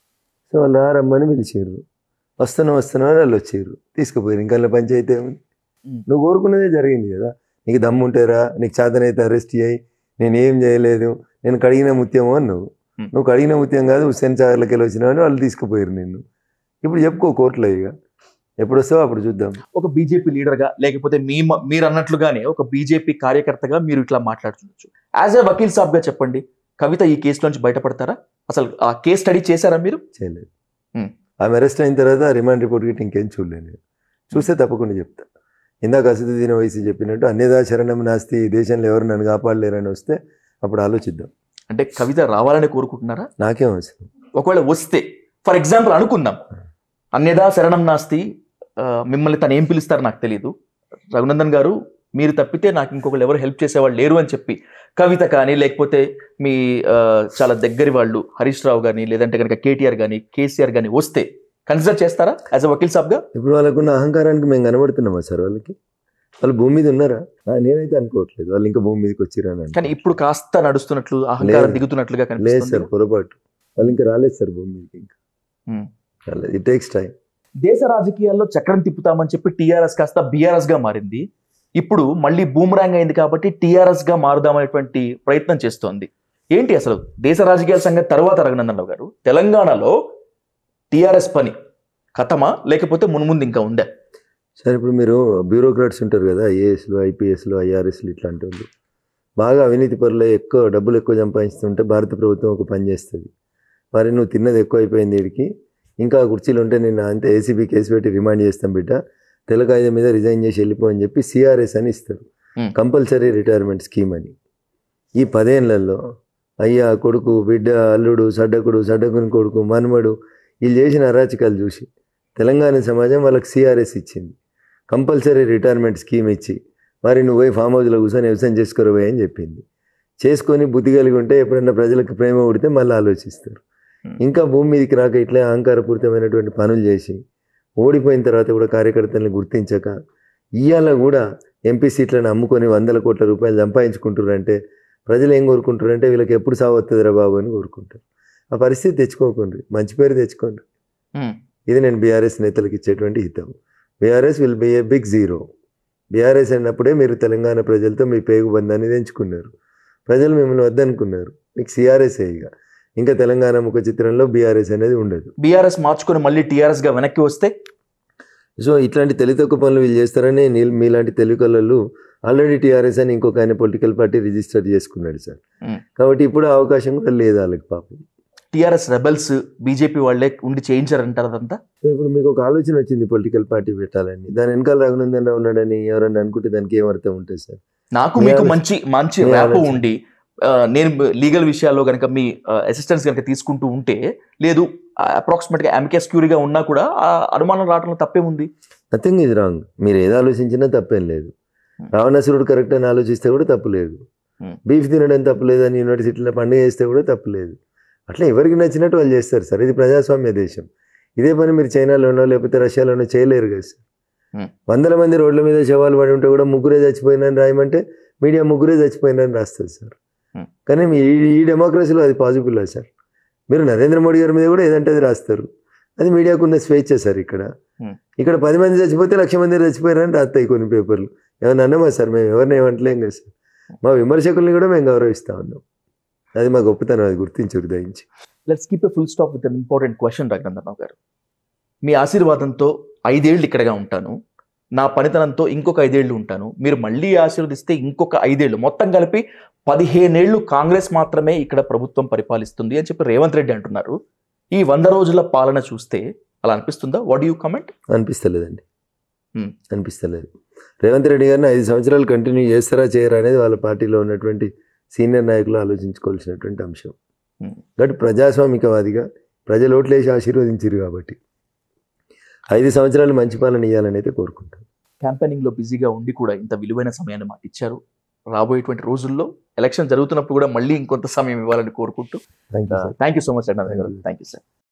సో వాళ్ళు రా రమ్మని పిలిచారు వస్తున్నా వస్తున్నా అని వాళ్ళు వచ్చారు తీసుకుపోయారు ఇంకా అందులో పంచాయతీ ఏముంది Hmm. నువ్వు కోరుకున్నదే జరిగింది కదా నీకు దమ్ము ఉంటేరా నీకు చేతనైతే అరెస్ట్ చేయి నేను ఏం చేయలేదు నేను కడిగిన ముత్యము అని నువ్వు Hmm. నువ్వు కడిగిన ముత్యం కాదు హుస్సేన్ సాగర్లకి వెళ్ళి వచ్చినావు అని వాళ్ళు తీసుకుపోయారు నిన్ను ఇప్పుడు చెప్పుకో కోర్టులో ఇక ఎప్పుడు వస్తావో అప్పుడు చూద్దాం ఒక బీజేపీ లీడర్గా లేకపోతే మీ మ- మీరు అన్నట్లుగానే ఒక బీజేపీ కార్యకర్తగా మీరు ఇట్లా మాట్లాడుతుండొచ్చు యాజ్ ఏ వకీల్ సాబ్గా చెప్పండి కవిత ఈ కేసులోంచి బయటపడతారా అసలు ఆ కేస్ స్టడీ చేశారా మీరు చేయలేదు Hmm. ఆమె అరెస్ట్ అయిన తర్వాత రిమాండ్ రిపోర్ట్ గిట్ట ఇంకేం చూడలేను నేను. చూస్తే తప్పకుండా చెప్తా ఇందాక అసదుద్దీన్ వయసు చెప్పినట్టు అన్యదా శరణం నాస్తి ఈ దేశంలో ఎవరు నన్ను కాపాడలేరని వస్తే అప్పుడు ఆలోచిద్దాం అంటే కవిత రావాలని కోరుకుంటున్నారా నాకేం అవసరం ఒకవేళ వస్తే ఫర్ ఎగ్జాంపుల్ అనుకుందాం అన్యదా శరణం నాస్తి ఆ, మిమ్మల్ని తను ఏం పిలుస్తారో నాకు తెలియదు రఘునందన్ గారు మీరు తప్పితే నాకు ఇంకొకరు ఎవరు హెల్ప్ చేసేవాళ్ళు లేరు అని చెప్పి కవిత కానీ లేకపోతే మీ ఆ, చాలా దగ్గరి వాళ్ళు హరీష్ రావు కానీ లేదంటే కనుక కేటీఆర్ కానీ కేసీఆర్ కానీ వస్తే కన్సిడర్ చేస్తారా యాజ్ అ వకీల్ సాబ్గా ఇప్పుడు వాళ్ళకున్న అహంకారానికి మేము కనబడుతున్నామా సార్ వాళ్ళకి వాళ్ళు భూమి మీద ఉన్నారా ఆ, నేనైతే అనుకోవట్లేదు వాళ్ళు ఇంకా భూమి మీదకి వచ్చిరని కానీ ఇప్పుడు కాస్త నడుస్తున్నట్లు అహంకారం లేదు. దిగుతున్నట్లుగా లేదు కనిపిస్తుంది సార్ పొరపాటు వాళ్ళు ఇంకా రాలేదు సార్ భూమి మీదకి ఇంకా Hmm. రాలేదు ఇట్ టేక్స్ టైం దేశ రాజకీయాల్లో చక్రం తిప్పుతామని చెప్పి టీఆర్ఎస్ కాస్త బీఆర్ఎస్ గా మారింది ఇప్పుడు మళ్ళీ బూమరాంగ్ అయింది కాబట్టి టీఆర్ఎస్ గా మారుదామనేటువంటి ప్రయత్నం చేస్తోంది ఏంటి అసలు దేశ రాజకీయాల సంగతి తర్వాత రఘునందన్ రావు గారు తెలంగాణలో టీఆర్ఎస్ పని కథమా లేకపోతే మున్ముందు ఇంకా ఉందా సరే ఇప్పుడు మీరు బ్యూరోక్రాట్స్ ఉంటారు కదా ఐఏఎస్లు ఐపీఎస్లు ఐఆర్ఎస్లు ఇట్లాంటి వాళ్ళు బాగా అవినీతి పరులు ఎక్కువ డబ్బులు ఎక్కువ సంపాదిస్తుంటే భారత ప్రభుత్వం ఒక పని చేస్తుంది మరి నువ్వు తిన్నది ఎక్కువ అయిపోయింది వీడికి ఇంకా కుర్చీలు ఉంటే నేను అంతే ఏసీబీ కేసు పెట్టి రిమాండ్ చేస్తాం బిడ్డ తెల్ల కాగితం మీద రిజైన్ చేసి వెళ్ళిపో అని చెప్పి సిఆర్ఎస్ అని ఇస్తారు Hmm. కంపల్సరీ రిటైర్మెంట్ స్కీమ్ అని ఈ పదేళ్లలో అయ్యా కొడుకు బిడ్డ అల్లుడు సడ్డకుడు సడ్డకుని కొడుకు మనుమడు వీళ్ళు చేసిన అరాచకాలు చూసి తెలంగాణ సమాజం వాళ్ళకి సిఆర్ఎస్ ఇచ్చింది కంపల్సరీ రిటైర్మెంట్ స్కీమ్ ఇచ్చి మరి నువ్వు పోయి ఫామ్ హౌస్లో కూర్చొని వ్యవసాయం చేసుకోరవే అని చెప్పింది చేసుకొని బుద్ధి కలిగి ఉంటే ఎప్పుడన్నా ప్రజలకు ప్రేమ ఉడితే మళ్ళీ ఆలోచిస్తారు Hmm. ఇంకా భూమి మీదకి రాక ఇట్లే అహంకారపూరితమైనటువంటి పనులు చేసి ఓడిపోయిన తర్వాత కూడా కార్యకర్తలను గుర్తించక ఇవాళ కూడా ఎంపీ సీట్లను అమ్ముకొని వందల కోట్ల రూపాయలు సంపాదించుకుంటారంటే ప్రజలు ఏం కోరుకుంటారంటే వీళ్ళకి ఎప్పుడు సాగు వస్తుందిరా బాబు అని కోరుకుంటారు ఆ పరిస్థితి తెచ్చుకోకండి మంచి పేరు తెచ్చుకోండి ఉమ్, ఇది నేను బీఆర్ఎస్ నేతలకు ఇచ్చేటువంటి హితం BRS will be a big zero BRS అన్నప్పుడే మీరు తెలంగాణ ప్రజలతో మీ పేగు బంధాన్ని తెంచుకున్నారు ప్రజలు మిమ్మల్ని వద్దనుకున్నారు మీకు సిఆర్ఎస్ ఇక ఇంకా తెలంగాణ ముఖ చిత్రంలో బీఆర్ఎస్ అనేది ఉండదు బీఆర్ఎస్ మార్చుకొని మళ్ళీ టీఆర్ఎస్ గా వెనక్కి వస్తే సో ఇట్లాంటి తెలివి తక్కువ పనులు వీళ్ళు చేస్తారని నీళ్ళు మీలాంటి తెలివి కళ్ళు ఆల్రెడీ టీఆర్ఎస్ అని ఇంకొక ఆయన పొలిటికల్ పార్టీ రిజిస్టర్ చేసుకున్నాడు సార్ Hmm. కాబట్టి ఇప్పుడు ఆ అవకాశం కూడా లేదు వాళ్ళకి పాపం టీఆర్ఎస్ రెబల్స్ బీజేపీ వాళ్ళే ఉండి చేయించారంటారు అదంతా సో ఇప్పుడు మీకు ఒక ఆలోచన వచ్చింది పొలిటికల్ పార్టీ పెట్టాలని దాని వెనకాల రఘునందన్ రావు ఉన్నాడని ఎవరన్నా అనుకుంటే దానికి ఏం అర్థం ఉంటుంది సార్ నాకు మీ మీకు ఆలోచన- మంచి మంచి మీ ర్యాప్ ఆలోచన. ఉండి ఆ, నేను లీగల్ విషయాల్లో కనుక మీ అసిస్టెన్స్ కనుక తీసుకుంటూ ఉంటే లేదు అప్రాక్సిమేట్ గా అమికేస్ క్యూరీగా ఉన్నా కూడా ఆ అనుమానం రావడంలో తప్పే ఉంది నథింగ్ ఈజ్ రాంగ్ మీరు ఏది ఆలోచించినా తప్పేం లేదు Hmm. రావణాసురుడు కరెక్ట్ అని ఆలోచిస్తే కూడా తప్పు లేదు Hmm. బీఫ్ తినడం తప్పు లేదు అని యూనివర్సిటీలో పండుగ చేస్తే కూడా తప్పు లేదు అట్లా ఎవరికి నచ్చినట్టు వాళ్ళు చేస్తారు సార్ ఇది ప్రజాస్వామ్య దేశం ఇదే పని మీరు చైనాలోనో లేకపోతే రష్యాలోనో చేయలేరు కదా సార్ Hmm. వందల మంది రోడ్ల మీద శవాలు పడి ఉంటే కూడా ముగ్గురే చచ్చిపోయినని రాయమంటే మీడియా ముగ్గురే చచ్చిపోయినని రాస్తుంది సార్ Hmm. కానీ మీ ఈ- ఈ డెమోక్రసీలో అది పాసిబుల్ సార్ మీరు నరేంద్ర మోడీ గారి మీద కూడా ఏదంటే అది రాస్తారు అది మీడియాకు ఉన్న స్వేచ్ఛ సార్ ఇక్కడ Hmm. ఇక్కడ పది మంది చచ్చిపోతే లక్ష మంది చచ్చిపోయారని రాస్తాయి కొన్ని పేపర్లు ఏమన్నా అన్నామా సార్ మేము ఎవరిని ఏమంటలేం కదా సార్ మా విమర్శకుల్ని కూడా మేము గౌరవిస్తా ఉన్నాం అది మా గొప్పతనం అది గుర్తించు దయించి let's keep a full stop with an important question Raghunandan గారు మీ ఆశీర్వాదంతో ఐదేళ్లు ఇక్కడగా ఉంటాను నా పనితనంతో ఇంకొక ఐదేళ్లు ఉంటాను మీరు మళ్ళీ ఆశీర్వదిస్తే ఇంకొక ఐదేళ్లు మొత్తం కలిపి పదిహేనేళ్లు కాంగ్రెస్ మాత్రమే ఇక్కడ ప్రభుత్వం పరిపాలిస్తుంది అని చెప్పి రేవంత్ రెడ్డి అంటున్నారు ఈ వంద రోజుల పాలన చూస్తే అలా అనిపిస్తుందా వాట్ యూ కమెంట్ అనిపిస్తలేదండి Hmm. అనిపిస్తలేదు రేవంత్ రెడ్డి గారిని ఐదు సంవత్సరాలు కంటిన్యూ చేస్తారా చేయరా అనేది వాళ్ళ పార్టీలో ఉన్నటువంటి సీనియర్ నాయకులు ఆలోచించుకోవాల్సినటువంటి అంశం Hmm. కాబట్టి ప్రజాస్వామికవాదిగా ప్రజలు ఓట్లేసి ఆశీర్వదించారు కాబట్టి ఐదు సంవత్సరాలు మంచి పాలన ఇవ్వాలని అయితే కోరుకుంటాను క్యాంపెయినింగ్ లో బిజీగా ఉండి కూడా ఇంత విలువైన సమయాన్ని మాకు ఇచ్చారు రాబోయేటువంటి రోజుల్లో ఎలక్షన్ జరుగుతున్నప్పుడు కూడా మళ్ళీ ఇంకొంత సమయం ఇవ్వాలని కోరుకుంటూ thank you sir thank you so much అన్న థ్యాంక్ యూ సార్